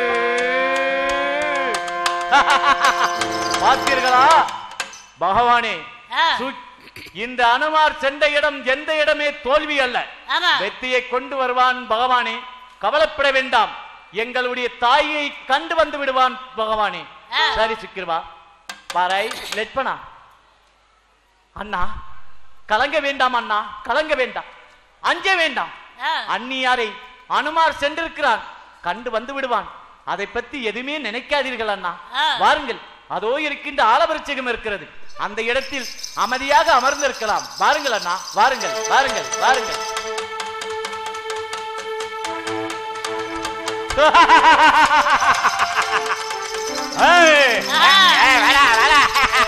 பார்த்தீர்களா பகவானே ஆ. சு- இந்த அனுமார் சென்ற இடம் எந்த இடமே தோல்வி அல்ல ஆமா வெற்றியை கொண்டு வருவான் பகவானே கவலைப்பட வேண்டாம் எங்களுடைய தாயை கண்டு வந்து விடுவான் பகவானே ஆ. சரி சுக்கிரவா பாராய் லட்பனா அண்ணா கலங்க வேண்டாம் அண்ணா கலங்க வேண்டாம் அஞ்ச வேண்டாம் ஆ. அந்நியாரை அனுமார் சென்றிருக்கிறான் கண்டு வந்து விடுவான் அதை பத்தி எதுவுமே நினைக்காதீர்கள் அண்ணா ஆ. வாருங்கள் அதோ இருக்கின்ற ஆலவரிச்சகம் இருக்கிறது அந்த இடத்தில் அமைதியாக அமர்ந்திருக்கலாம் வாருங்கள் அண்ணா வாருங்கள் வாருங்கள் வாருங்கள் ஏய், ஆ. ஏய், வாடா, வாடா.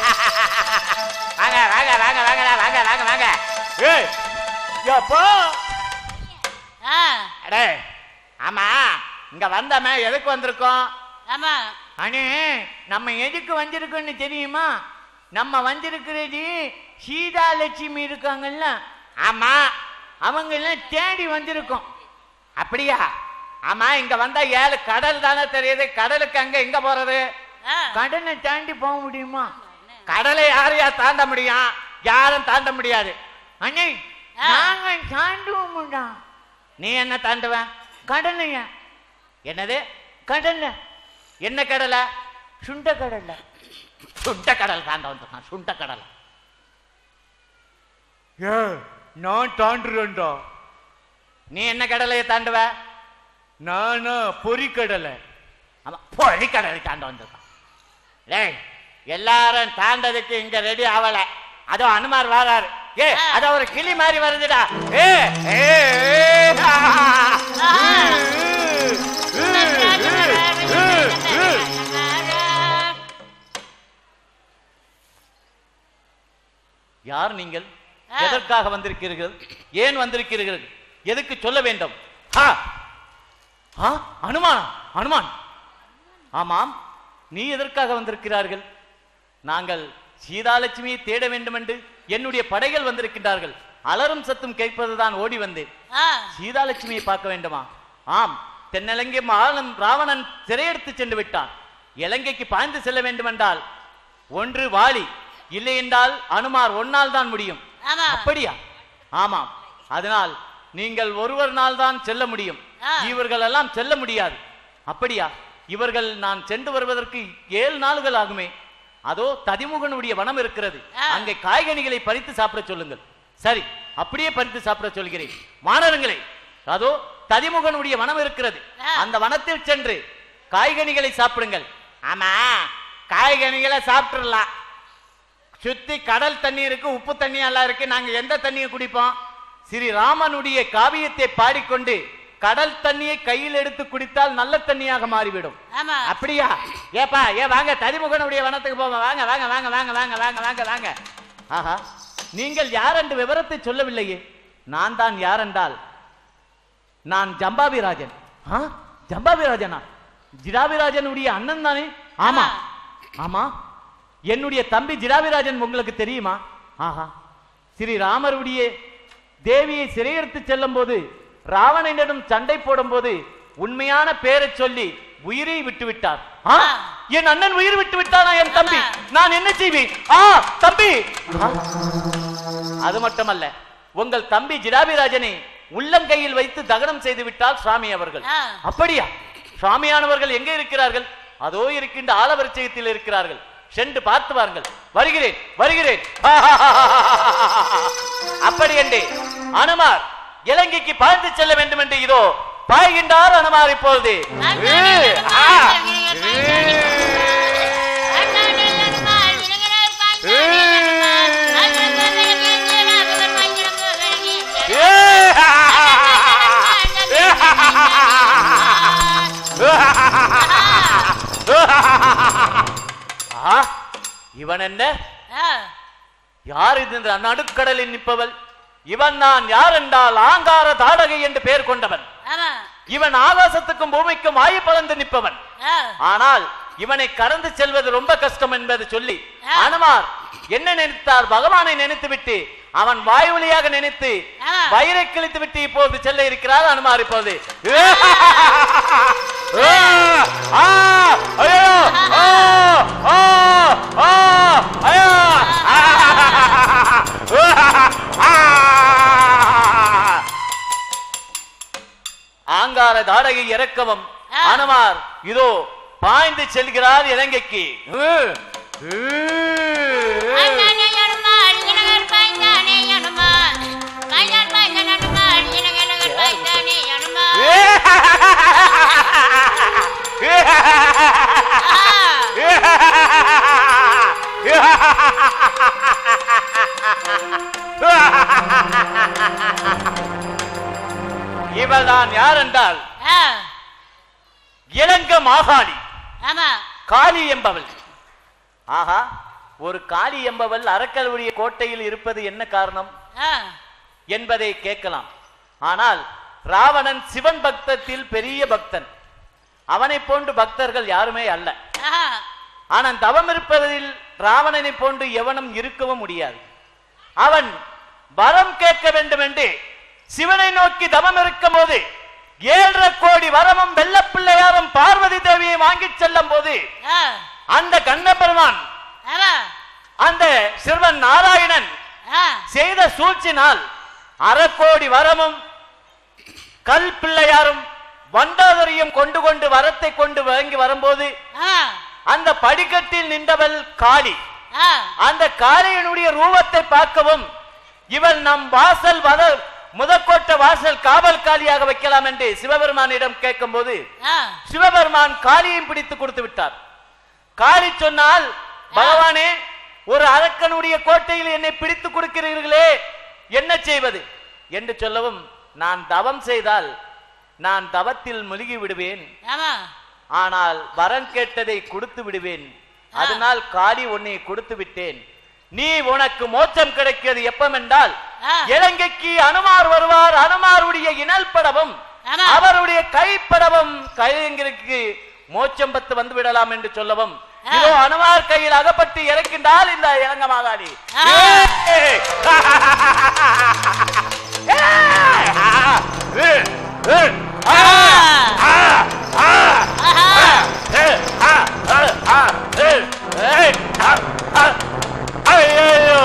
வாங்க வாங்க வாங்க வாங்கடா வாங்க வாங்க வாங்க ஏய் யப்பா ஆ அடே ஆமா இங்க வந்தமே எதுக்கு வந்திருக்கோம் ஆமா அண்ணே நம்ம எதுக்கு வந்திருக்கோம்னு தெரியுமா நம்ம வந்திருக்கிறது சீதா லட்சுமி இருக்காங்கல்ல ஆமா அவங்க எல்லாம் தேடி வந்திருக்கோம் அப்படியா ஆமா இங்க வந்தா ஏழு கடல் தானே தெரியுது கடலுக்கு அங்க எங்க போறது ஆ கடலை தாண்டி போக முடியுமா கடலை யாரையா தாண்ட முடியும் யாரும் தாண்ட முடியாது அண்ணே ஆ. நாங்க தாண்டுவோம்டா நீ என்ன தாண்டுவ கடலையா என்னது கடல்ல என்ன கடலை சுண்ட கடல்ல சுண்ட கடல் தாண்ட வந்துருக்கான் சுண்ட கடல் ஏ நான் தாண்டுறேன்டா நீ என்ன கடலையை தாண்டுவ நானா பொறிக்கடலை ஆமா பொறிக்கடலை தாண்ட வந்திருக்கான் டேய் எல்லாரும் தாண்டதுக்கு இங்க ரெடி ஆவல அதோ அனுமார் வராரு ஏ ஆ. அத ஒரு கிளி மாதிரி வருதுடா ஏ ஏ, ஏ நீங்கள் ஆ. எதற்காக வந்திருக்கிறீர்கள் ஏன் வந்திருக்கிறீர்கள் எதுக்கு சொல்ல வேண்டும் ஆ ஆ அனுமான் அனுமான் ஆமாம் நீ எதற்காக வந்திருக்கிறார்கள் நாங்கள் சீதாலட்சுமியை தேட வேண்டும் என்று என்னுடைய படைகள் வந்திருக்கின்றார்கள் அலறும் சத்தம் கேட்பதுதான் ஓடி வந்தேன் ஆ சீதாலட்சுமியை பார்க்க வேண்டுமா ஆம் தென்னலங்கை மாலம் ராவணன் சிறையெடுத்து சென்று விட்டான் இலங்கைக்கு பாய்ந்து செல்ல வேண்டுமென்றால் ஒன்று வாலி இல்லை என்றால் அனுமார் ஒன்னால் தான் முடியும் ஆமா அப்படியா ஆமாம் அதனால் நீங்கள் ஒருவர் நாள் தான் செல்ல முடியும் ஆ. இவர்கள் எல்லாம் செல்ல முடியாது அப்படியா இவர்கள் நான் சென்று வருவதற்கு ஏழு நாள்கள் ஆகுமே அதோ ததிமுகனுடைய வனம் இருக்கிறது ஆ. அங்கே காய்கனிகளை பறித்து சாப்பிட சொல்லுங்கள் சரி அப்படியே பறித்து சாப்பிட சொல்கிறேன் மாணவர்களே அதோ ததிமுகனுடைய வனம் இருக்கிறது ஆ. அந்த வனத்தில் சென்று காய்கனிகளை சாப்பிடுங்கள் ஆமா காய்கனிகளை சாப்பிட்டுறலாம் சுத்தி கடல் தண்ணி இருக்கு உப்பு தண்ணி எல்லாம் இருக்கு நாங்க எந்த தண்ணியை குடிப்போம் ஸ்ரீராமனுடைய காவியத்தை பாடிக்கொண்டு கடல் தண்ணியை கையில் எடுத்து குடித்தால் நல்ல தண்ணியாக மாறிவிடும் ஆமா அப்படியா ஏப்பா ஏ வாங்க ததிமுகனுடைய வனத்துக்கு போவோம் வாங்க வாங்க வாங்க வாங்க வாங்க வாங்க வாங்க வாங்க ஆஹா நீங்கள் யார் என்று விவரத்தை சொல்லவில்லையே நான் தான் யார் என்றால் நான் ஜம்பாபிராஜன் ஆ ஜம்பாபிராஜனா ஜிடாபிராஜனுடைய அண்ணன் தானே ஆமா ஆமா என்னுடைய தம்பி ஜிடாபிராஜன் உங்களுக்கு தெரியுமா ஆஹா ஸ்ரீராமருடைய தேவியை சிறையெடுத்து செல்லும் போது ராவணனிடம் சண்டை போடும்போது உண்மையான பேரை சொல்லி உயிரை விட்டு விட்டார் ஆ, என் அண்ணன் உயிர் விட்டு விட்டானா என் தம்பி நான் என்ன செய்வேன் ஆ தம்பி ஆ, அது மட்டுமல்ல உங்கள் தம்பி ஜிடாபிராஜனை உள்ளங்கையில் வைத்து தகனம் செய்து விட்டால் சுவாமி அவர்கள் ஆ. அப்படியா சுவாமியானவர்கள் எங்கே இருக்கிறார்கள் அதோ இருக்கின்ற ஆலவரிச்சயத்தில் இருக்கிறார்கள் சென்று பார்த்து வாருங்கள் வருகிறேன் வருகிறேன் அப்படி என்று அனுமார் இலங்கைக்கு பாய்ந்து செல்ல வேண்டும் என்று இதோ பாய்கின்றார் அனுமார் இப்பொழுது ஏ, ஆ, ஏ, ஆ, இவன் என்ன யார் இது இந்த நடுக்கடலில் நிற்பவள் இவன் நான் யார் என்றால் ஆங்கார தாடகை என்று பெயர் கொண்டவன் இவன் ஆகாசத்துக்கும் பூமிக்கும் ஆயு பலந்து நிற்பவன் ஆனால் இவனை கடந்து செல்வது ரொம்ப கஷ்டம் என்பது சொல்லி ஆ. அனுமார் என்ன நினைத்தார் பகவானை நினைத்து விட்டு அவன் வாய் வழியாக நினைத்து ஆ. வயிறை கிழித்து விட்டு இப்போது செல்ல இருக்கிறார் அனுமார் இப்போது ஆ, ஐயோ, ஆ, ஆ, ஆ, ஐயோ, ஆ. ஆங்கார தாடகை இறக்கவும் ஆ. அனுமார் இதோ பாய்ந்து செல்கிறார் இலங்கைக்கு உ, உ. இவள்தான் யார் என்றால் இளங்க மாகாளி ஆமா காளி என்பவள் ஆஹா ஒரு காளி என்பவள் அரக்கலுடைய கோட்டையில் இருப்பது என்ன காரணம் ஆ, என்பதை கேட்கலாம் ஆனால் ராவணன் சிவன் பக்தத்தில் பெரிய பக்தன் அவனை போன்று பக்தர்கள் யாருமே அல்ல ஆஹா, ஆனால் தவம் இருப்பதில் ராவணனை போன்று எவனும் இருக்கவும் முடியாது அவன் வரம் கேட்க வேண்டும் என்று சிவனை நோக்கி தவம் இருக்கும் போது ஏழரை கோடி வரமும் வெள்ளப்பிள்ளையாரும் பார்வதி தேவியை வாங்கிச் செல்லும் போது ஆ, அந்த கண்ணபெருமான் ஆமா அந்த சிறுவன் நாராயணன் ஆ, செய்த சூழ்ச்சினால் அறக்கோடி வரமும் கல் பிள்ளையாரும் வண்டாதரையும் கொண்டு கொண்டு வரத்தை கொண்டு வாங்கி வரும்போது ஆ, அந்த படிக்கட்டில் நின்றவள் காளி ஆ, அந்த காளியினுடைய ரூபத்தை பார்க்கவும் இவள் நம் வாசல் வத முதற்கோட்ட வாசல் காவல் காலியாக வைக்கலாம் என்று சிவபெருமானிடம் கேட்கும்போது ஆ, சிவபெருமான் காளியையும் பிடித்து கொடுத்து விட்டார் காளி சொன்னால் பகவானே ஒரு அரக்கனுடைய கோட்டையில் என்னை பிடித்து கொடுக்கிறீர்களே என்ன செய்வது என்று சொல்லவும் நான் தவம் செய்தால் நான் தவத்தில் முழுகி விடுவேன் ஆமா ஆனால் வரம் கேட்டதை கொடுத்து விடுவேன் அதனால் காளி உன்னை கொடுத்து விட்டேன் நீ உனக்கு மோட்சம் கிடைக்கிறது எப்பமென்றால் ஆ. இலங்கைக்கு அனுமார் வருவார் அனுமாருடைய இனல் படவும் ஆமா. அவருடைய கைப்படவும் கையங்கிற்கு மோட்சம் பத்து வந்து விடலாம் என்று சொல்லவும் ஆ. இதோ அனுமார் கையில் அகப்பட்டு இறக்கின்றால் இந்த இளங்க மாகாளி ஆ. ஏய்! ஏய்! ஏய்! ஆ! ஆ! ஆ! ஆஹா. ஏய்! ஆ! ஆ! ஆ! ஏய்! ஏய்! ஆ! ஆ! ஐயையோ!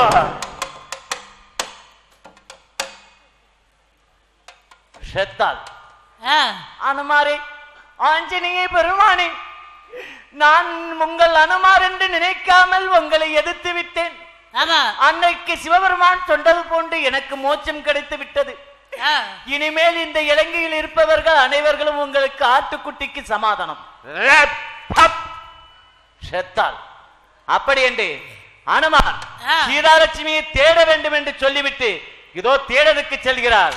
செத்தாள் ஆ. அனுமாரே ஆஞ்சநேய பெருமானே நான் உங்கள் அனுமார் என்று நினைக்காமல் உங்களை எதிர்த்து விட்டேன் ஆமா அன்னைக்கு சிவபெருமான் சொன்னது போன்று எனக்கு மோட்சம் கிடைத்து விட்டது ஆ. இனிமேல் இந்த இலங்கையில் இருப்பவர்கள் அனைவர்களும் உங்களுக்கு ஆட்டுக்குட்டிக்கு சமாதானம் ரப், ஹப். செத்தாள் அப்படி என்று அனுமான் ஆ. சீதாலட்சுமியை தேட வேண்டும் என்று சொல்லிவிட்டு இதோ தேடலுக்கு செல்கிறார்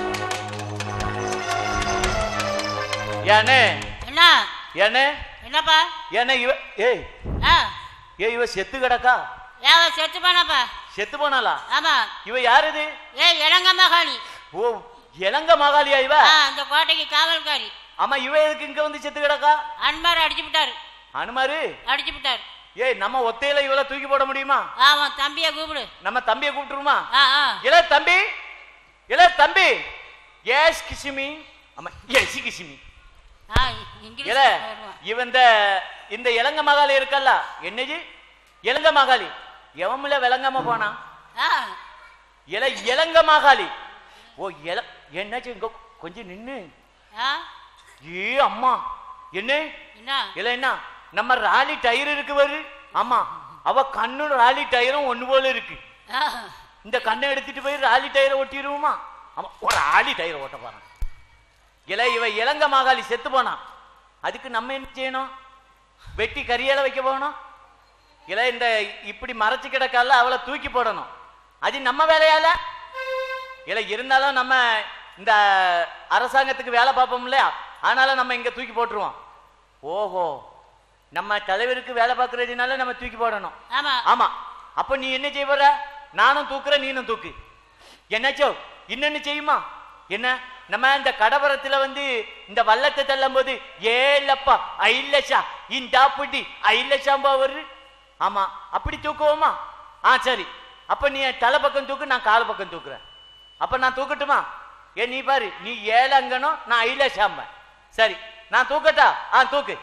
ஏனே என்ன ஏனே என்னப்பா ஏனே இவ ஏய் ஆ ஏ இவ செத்து கிடக்கா ஏவ செத்து போனப்பா செத்து போனாளா ஆமா இவ யார் இது ஏய் இளங்க மகாளி ஓ இளங்க மகாலியா இவ ஆ அந்த கோட்டைக்கு காவல்காரி ஆமா இவ எதுக்கு இங்க வந்து செத்து கிடக்கா அன்பார் அடிச்சு விட்டாரு அனுமாரு அடிச்சு விட்டாரு ஏய் நம்ம ஒத்தையில இவள தூக்கி போட முடியுமா ஆமா தம்பிய கூப்பிடு நம்ம தம்பியை கூப்பிட்டுருமா ஆ ஆ இள தம்பி இள தம்பி எஸ் கிசிமி ஆமா எஸ் கிசிமி ஆ இல இங்கிலீஷ் வருவான். இவன் இந்த இந்த இளங்க மகாலி இருக்கல்ல என்னது இளங்க மகாலி எவன்ல விளங்காம போனா ஆ இல இளங்க மகாலி ஓ இள என்னாச்சு இங்க கொஞ்சம் நின்னு ஆ ஏ அம்மா என்ன என்ன இல்ல என்ன நம்ம ராலி டயர் இருக்கு பாரு ஆமா அவ கண்ணும் ராலி டயரும் ஒண்ணு போல இருக்கு ஆ இந்த கண்ணை எடுத்துட்டு போய் ராலி டயரை ஒட்டிடுவோமா ஆமா ஒரு ராலி டயரை ஓட்ட போறான் இல இவ இளங்க மாகாளி செத்து போனான் அதுக்கு நம்ம என்ன செய்யணும் வெட்டி கரியல வைக்க போகணும் இல்ல இந்த இப்படி மறைச்சு கிடக்கால அவளை தூக்கி போடணும் அது நம்ம வேலையால இல்ல இருந்தாலும் நம்ம இந்த அரசாங்கத்துக்கு வேலை பார்ப்போம் இல்லையா அதனால நம்ம இங்க தூக்கி போட்டுருவோம் ஓஹோ நம்ம தலைவருக்கு வேலை பார்க்கறதுனால நம்ம தூக்கி போடணும் ஆமா ஆமா அப்ப நீ என்ன செய்ய போற நானும் தூக்குற நீனும் தூக்கு என்னாச்சோ இன்னொன்னு செய்யுமா என்ன நம்ம இந்த கடபரத்துல வந்து இந்த வள்ளத்தை தள்ளும் போது ஏலப்பா ஐலஷா இந்த புடி ஐலஷாம்பா வருது ஆமா அப்படி தூக்குவோமா ஆ சரி அப்ப நீ தலை பக்கம் தூக்கு நான் கால் பக்கம் தூக்குறேன் அப்ப நான் தூக்கட்டுமா ஏ நீ பாரு நீ ஏழங்கணும் நான் ஐலஷாம்ப சரி நான் தூக்கட்டா ஆ தூக்கு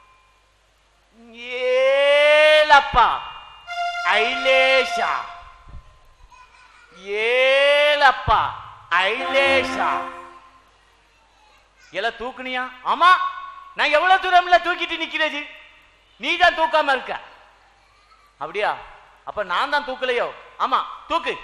ஏலப்பா ஐலேஷா ஏலப்பா ஐலேஷா எல தூக்குனியா ஆமா நான் எவ்வளவு தூரம்ல தூக்கிட்டு நிக்கிறது நீ தான் தூக்காம இருக்க அப்படியா அப்ப நான் தான் தூக்கலையோ ஆமா தூக்கு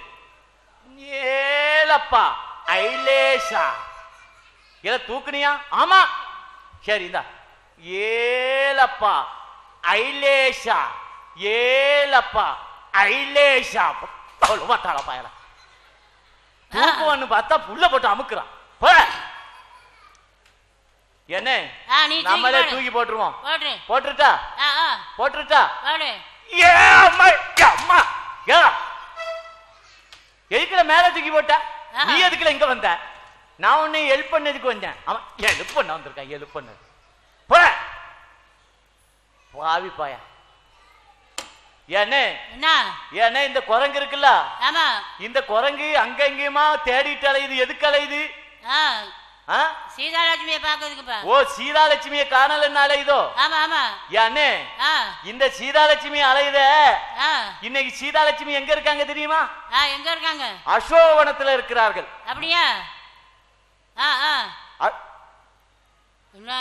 ஏலப்பா ஐலேஷா எல தூக்குனியா ஆமா சரி இந்தா ஏலப்பா ஐலேஷா ஏலப்பா ஐலேஷா அவ்வளவு பார்த்தாளா பாயல தூக்குவான்னு பார்த்தா புள்ள போட்டு அமுக்குறான் போ. என்ன ஆ நீ தூக்கி நம்மளே போடு. தூக்கி போட்டுருவோம் போடு போட்டுட்டா ஆ ஆ போட்டுட்டா போடு ஏ அம்மா ஏ அம்மா ஏ எதுக்குல மேல தூக்கி போட்ட ஆஹா. நீ எதுக்குல இங்க வந்த நான் உன்னை ஹெல்ப் பண்ணதுக்கு வந்தேன் அவன் ஹெல்ப் பண்ண வந்திருக்கான் ஹெல்ப் பண்ண போ பாவி பாயா ஏனே என்ன ஏனே இந்த குரங்கு இருக்குல்ல ஆமா இந்த குரங்கு அங்க இங்கேயுமா தேடிட்டு அலையுது எதுக்கு அலையுது ஆ ஆ? சீதாலட்சுமியை பார்க்கறதுக்குப்பா ஓ சீதாலட்சுமிய காணலன்னு அலையுதோ ஆமா ஆமா ஏனே ஆ இந்த சீதாலட்சுமி அலையுத ஆ இன்னைக்கு சீதாலட்சுமி எங்க இருக்காங்க தெரியுமா ஆ எங்க இருக்காங்க அசோகவனத்துல இருக்கிறார்கள் அப்படியா ஆ ஆ அ- என்ன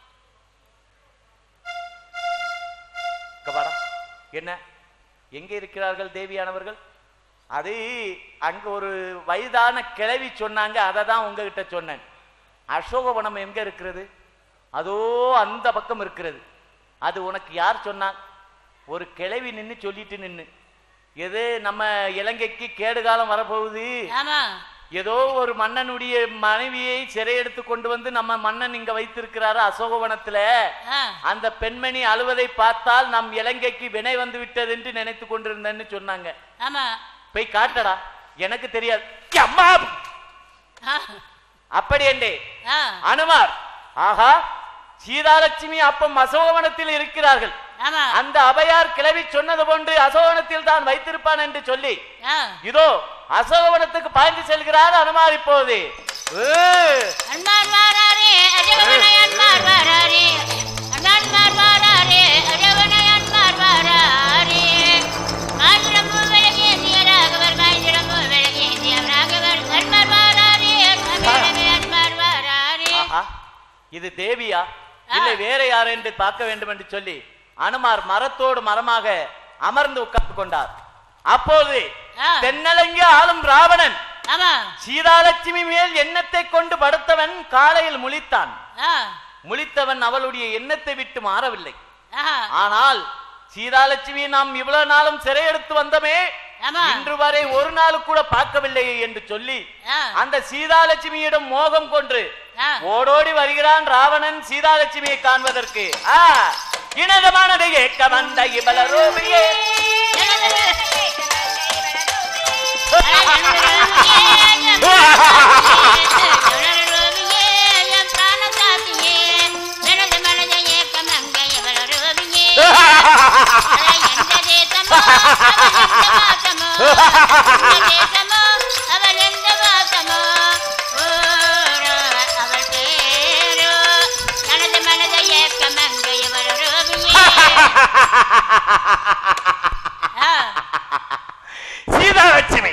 இங்க வாடா. என்ன எங்க இருக்கிறார்கள் தேவியானவர்கள் அது அங்க ஒரு வயதான கிழவி சொன்னாங்க அதை தான் உங்ககிட்ட சொன்னேன் அசோகவனம் எங்க இருக்கிறது அதோ அந்த பக்கம் இருக்கிறது அது உனக்கு யார் சொன்னா ஒரு கிழவி நின்னு சொல்லிட்டு நின்னு எது நம்ம இலங்கைக்கு கேடு காலம் வரப்போகுது ஆமா ஏதோ ஒரு மன்னனுடைய மனைவியை சிறையெடுத்து கொண்டு வந்து நம்ம மன்னன் இங்க வைத்திருக்கிறாரு அசோகவனத்துல ஆ, அந்த பெண்மணி அழுவதை பார்த்தால் நம் இலங்கைக்கு வினை வந்து விட்டது என்று நினைத்து கொண்டிருந்தேன்னு சொன்னாங்க ஆமா போய் காட்டடா எனக்கு தெரியாது அம்மா ஆ, அப்படி என்றே ஆ, அனுமார் ஆஹா சீதாலட்சுமி அப்பம் அசோகவனத்தில் இருக்கிறார்கள் ஆமா அந்த அபயார் கிளவி சொன்னது போன்று அசோகவனத்தில் தான் வைத்திருப்பான் என்று சொல்லி ஆ, இதோ அசோகவனத்துக்கு பாய்ந்து செல்கிறார் அனுமார் இப்போது ஏ, அன்பார் வாராரே அஜவனை அன்பார் வாராரே அன்பார் வாராரே அஜவனை அன்பார் வாராரே காஞ்சிரம் விலகேந்திய ராகவர் காஞ்சிரம் விலகேந்திய ராகவர் அன்பார் வாராரே கபிலமே அன்பார் வாராரே ஆஹா இது தேவியா இல்லை வேற யார் என்று பார்க்க வேண்டும் என்று சொல்லி அனுமார் மரத்தோடு மரமாக அமர்ந்து உட்கார்ந்து கொண்டார் அப்போது ஆ. தென்னலங்கி ஆளும் ராவணன் ஆமா சீதாலட்சுமி மேல் எண்ணத்தை கொண்டு படுத்தவன் காலையில் முழித்தான் ஆ முழித்தவன் அவளுடைய எண்ணத்தை விட்டு மாறவில்லை ஆஹா ஆனால் சீதாலட்சுமி நாம் இவ்வளவு நாளும் சிறையெடுத்து வந்தமே ஆமா இன்று வரை ஒரு நாள் கூட பார்க்கவில்லையே என்று சொல்லி ஆ அந்த சீதாலட்சுமியிடம் மோகம் கொன்று ஆ ஓடோடி வருகிறான் ராவணன் சீதாலட்சுமியை காண்பதற்கு ஆ இனதமானது ஏக்க வந்த இவள ரூபியே சீதாலட்சுமி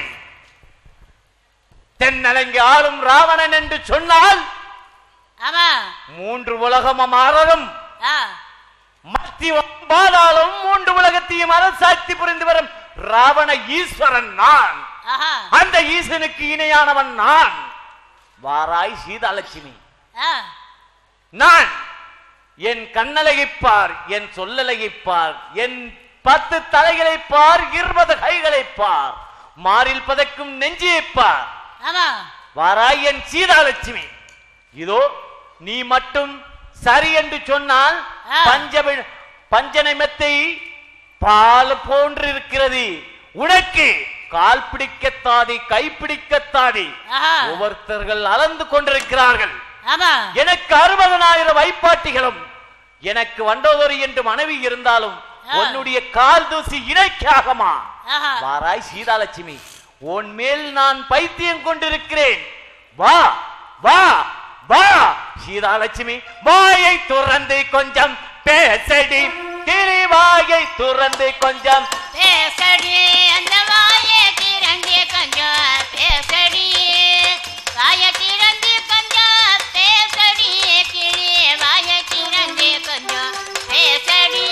தென்னலங்கி ஆளும் ராவணன் என்று சொன்னால் ஆமா மூன்று உலகமும் அறரும் ஆ மத்தியம் பாதாளம் மூன்று உலகத்தையும் அரசாட்சி புரிந்து வரும் ராவண ஈஸ்வரன் நான் ஆஹா அந்த ஈசனுக்கு இணையானவன் நான் வாராய் சீதாலட்சுமி ஆ நான் என் கண்ணழகைப் பார் என் சொல்லழகைப் பார் என் பத்து தலைகளைப் பார் இருபது கைகளைப் பார் மாறில் பதக்கும் நெஞ்சியைப் பார் ஆமா வாராய் என் சீதாலட்சுமி இதோ நீ மட்டும் சரி என்று சொன்னால் ஆ. பஞ்சமி பஞ்சனை மெத்தை பால் போன்று இருக்கிறது உனக்கு கால் பிடிக்கத்தாதி கை பிடிக்கத்தாதி ஆஹா ஒவ்வொருத்தர்கள் அளந்து கொண்டிருக்கிறார்கள் ஆமா எனக்கு அறுபதனாயிரம் வைப்பாட்டிகளும் எனக்கு வண்டோதரி என்று மனைவி இருந்தாலும் ஆ. உன்னுடைய கால் தூசி இணைக்காகமா ஆஹா வாராய் சீதாலட்சுமி உன் மேல் நான் பைத்தியம் கொண்டிருக்கிறேன் வா வா வா சீதாலட்சுமி வாயை துறந்து கொஞ்சம் பேசடி கிளி வாயை துறந்து கொஞ்சம் பேசடி அந்த வாயை திறந்து கொஞ்சம் பேசடி வாயை திறந்து கொஞ்சம் பேசடி கிளி வாயை திறந்து கொஞ்சம் பேசடி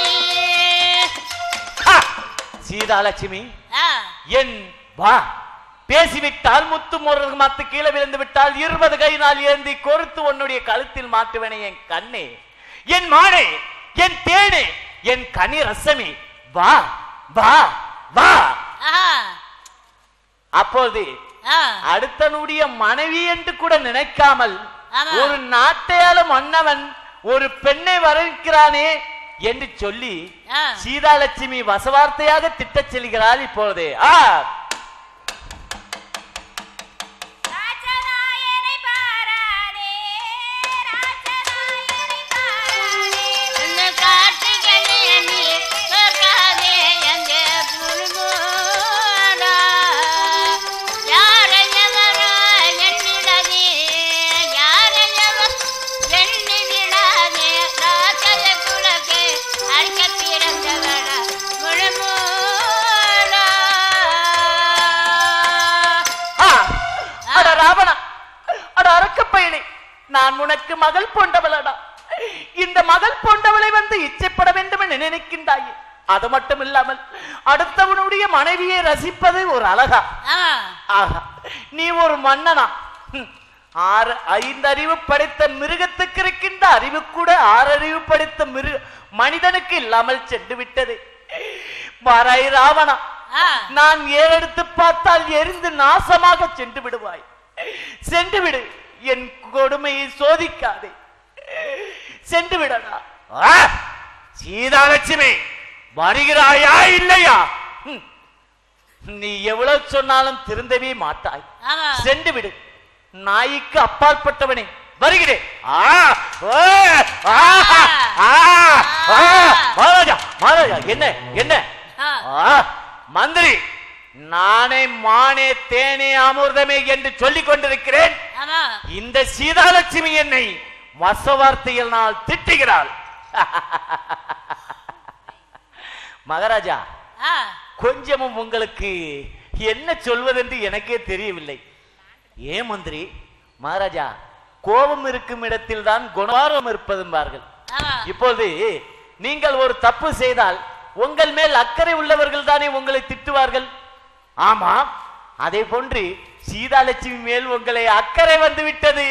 ஹா! சீதாலட்சுமி ஆ என் வா பேசிவிட்டால் முத்து முருகு மத்து கீழே விழுந்து விட்டால் இருபது கையினால் ஏந்தி கொறுத்து உன்னுடைய கழுத்தில் மாட்டுவனே என் கண்ணே என் மானே என் தேனே என் கனி ரசமி வா வா வா ஆஹா அப்போது ஆ அடுத்தனுடைய மனைவி என்று கூட நினைக்காமல் ஆமா. ஒரு நாட்டையாலும் மன்னவன் ஒரு பெண்ணை வரவேற்கிறானே என்று சொல்லி ஆ சீதாலட்சுமி வசவார்த்தையாக திட்டச் செல்கிறாள் இப்பொழுது ஆ ராஜநாயனை பாராதே ராஜநாயனை பாராதே உன்ன கார்த்திகனே நீ சொர்க்காதே அந்த புல்மோடா யாரையவரோ எண்ணிடதே யாரையவர் எண்ணிவிடாதே ராஜத குலக்கு அரிக்க பிறந்தவரா முழுமோடா ஆ, அட ராவணா அட அரக்கப்பயணி நான் உனக்கு மகள் போன்றவளடா இந்த மகள் போன்றவளை வந்து இச்சைப்பட வேண்டும் என்று நினைக்கின்றாயே அது மட்டும் இல்லாமல் அடுத்தவனுடைய மனைவியை ரசிப்பது ஒரு அழகா ஆமா ஆஹா நீ ஒரு மன்னனா ஹம். ஆறு ஐந்தறிவு படைத்த மிருகத்துக்கு இருக்கின்ற அறிவு கூட ஆறறிவு படைத்த மிரு மனிதனுக்கு இல்லாமல் சென்று விட்டது வராய் ராவணா ஆ நான் ஏறெடுத்து பார்த்தால் எரிந்து நாசமாக சென்று விடுவாய் சென்று விடு என் கொடுமையை சோதிக்காதே சென்று விடடா ஆ! சீதாலட்சுமி வருகிறாயா இல்லையா ம். நீ எவ்வளவு சொன்னாலும் திருந்தவே மாட்டாய் ஆமா சென்று விடு நாய்க்கு அப்பாற்பட்டவனே வருகிறேன் ஆ, ஓ, ஆ, ஆ, ஆ, மகாராஜா மகாராஜா என்ன என்ன ஆ. ஆ, மந்திரி நானே மானே தேனே அமிர்தமே என்று சொல்லிக் கொண்டிருக்கிறேன் ஆமா இந்த சீதாலட்சுமி என்னை வசவார்த்தையில் நான் திட்டுகிறாள் மகாராஜா ஆ கொஞ்சமும் உங்களுக்கு என்ன சொல்வதென்று எனக்கே தெரியவில்லை ஏன் மந்திரி மகாராஜா கோபம் இருக்கும் இடத்தில் தான் குணவாரம் இருப்பதும்பார்கள் ஆமா இப்போது நீங்கள் ஒரு தப்பு செய்தால் உங்கள் மேல் அக்கறை உள்ளவர்கள் தானே உங்களை திட்டுவார்கள் ஆமாம் அதே போன்று சீதாலட்சுமி மேல் உங்களை அக்கறை வந்து விட்டது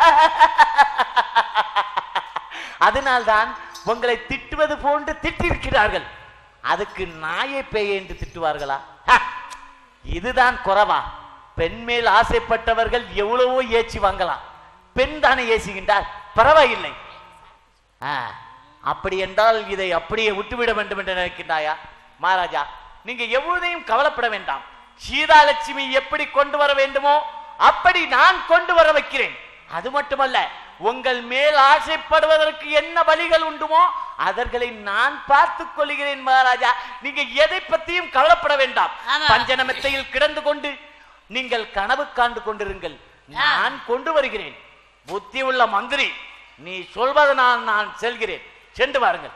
அதனால்தான் உங்களை திட்டுவது போன்று திட்டிருக்கிறார்கள் அதுக்கு நாயை பேய் என்று திட்டுவார்களா ஹ! இதுதான் குறவா பெண் மேல் ஆசைப்பட்டவர்கள் எவ்வளவோ ஏச்சி வாங்கலாம் பெண் தானே ஏசுகின்றார் பரவாயில்லை ஆ, அப்படி என்றால் இதை அப்படியே விட்டுவிட வேண்டும் என்று நினைக்கின்றாயா மகாராஜா நீங்க எவ்வளதையும் கவலைப்பட வேண்டாம் சீதாலட்சுமி எப்படி கொண்டு வர வேண்டுமோ அப்படி நான் கொண்டு வர வைக்கிறேன் அது மட்டுமல்ல உங்கள் மேல் ஆசைப்படுவதற்கு என்ன வழிகள் உண்டுமோ அதர்களை நான் பார்த்துக் கொள்கிறேன் மகாராஜா நீங்க எதை பத்தியும் கவலைப்பட வேண்டாம் ஆமா. பஞ்சனமெத்தையில் கிடந்து கொண்டு நீங்கள் கனவு காண்டு கொண்டிருங்கள் நான் கொண்டு வருகிறேன் புத்தி உள்ள மந்திரி நீ சொல்வதனால் நான் செல்கிறேன் சென்று வாருங்கள்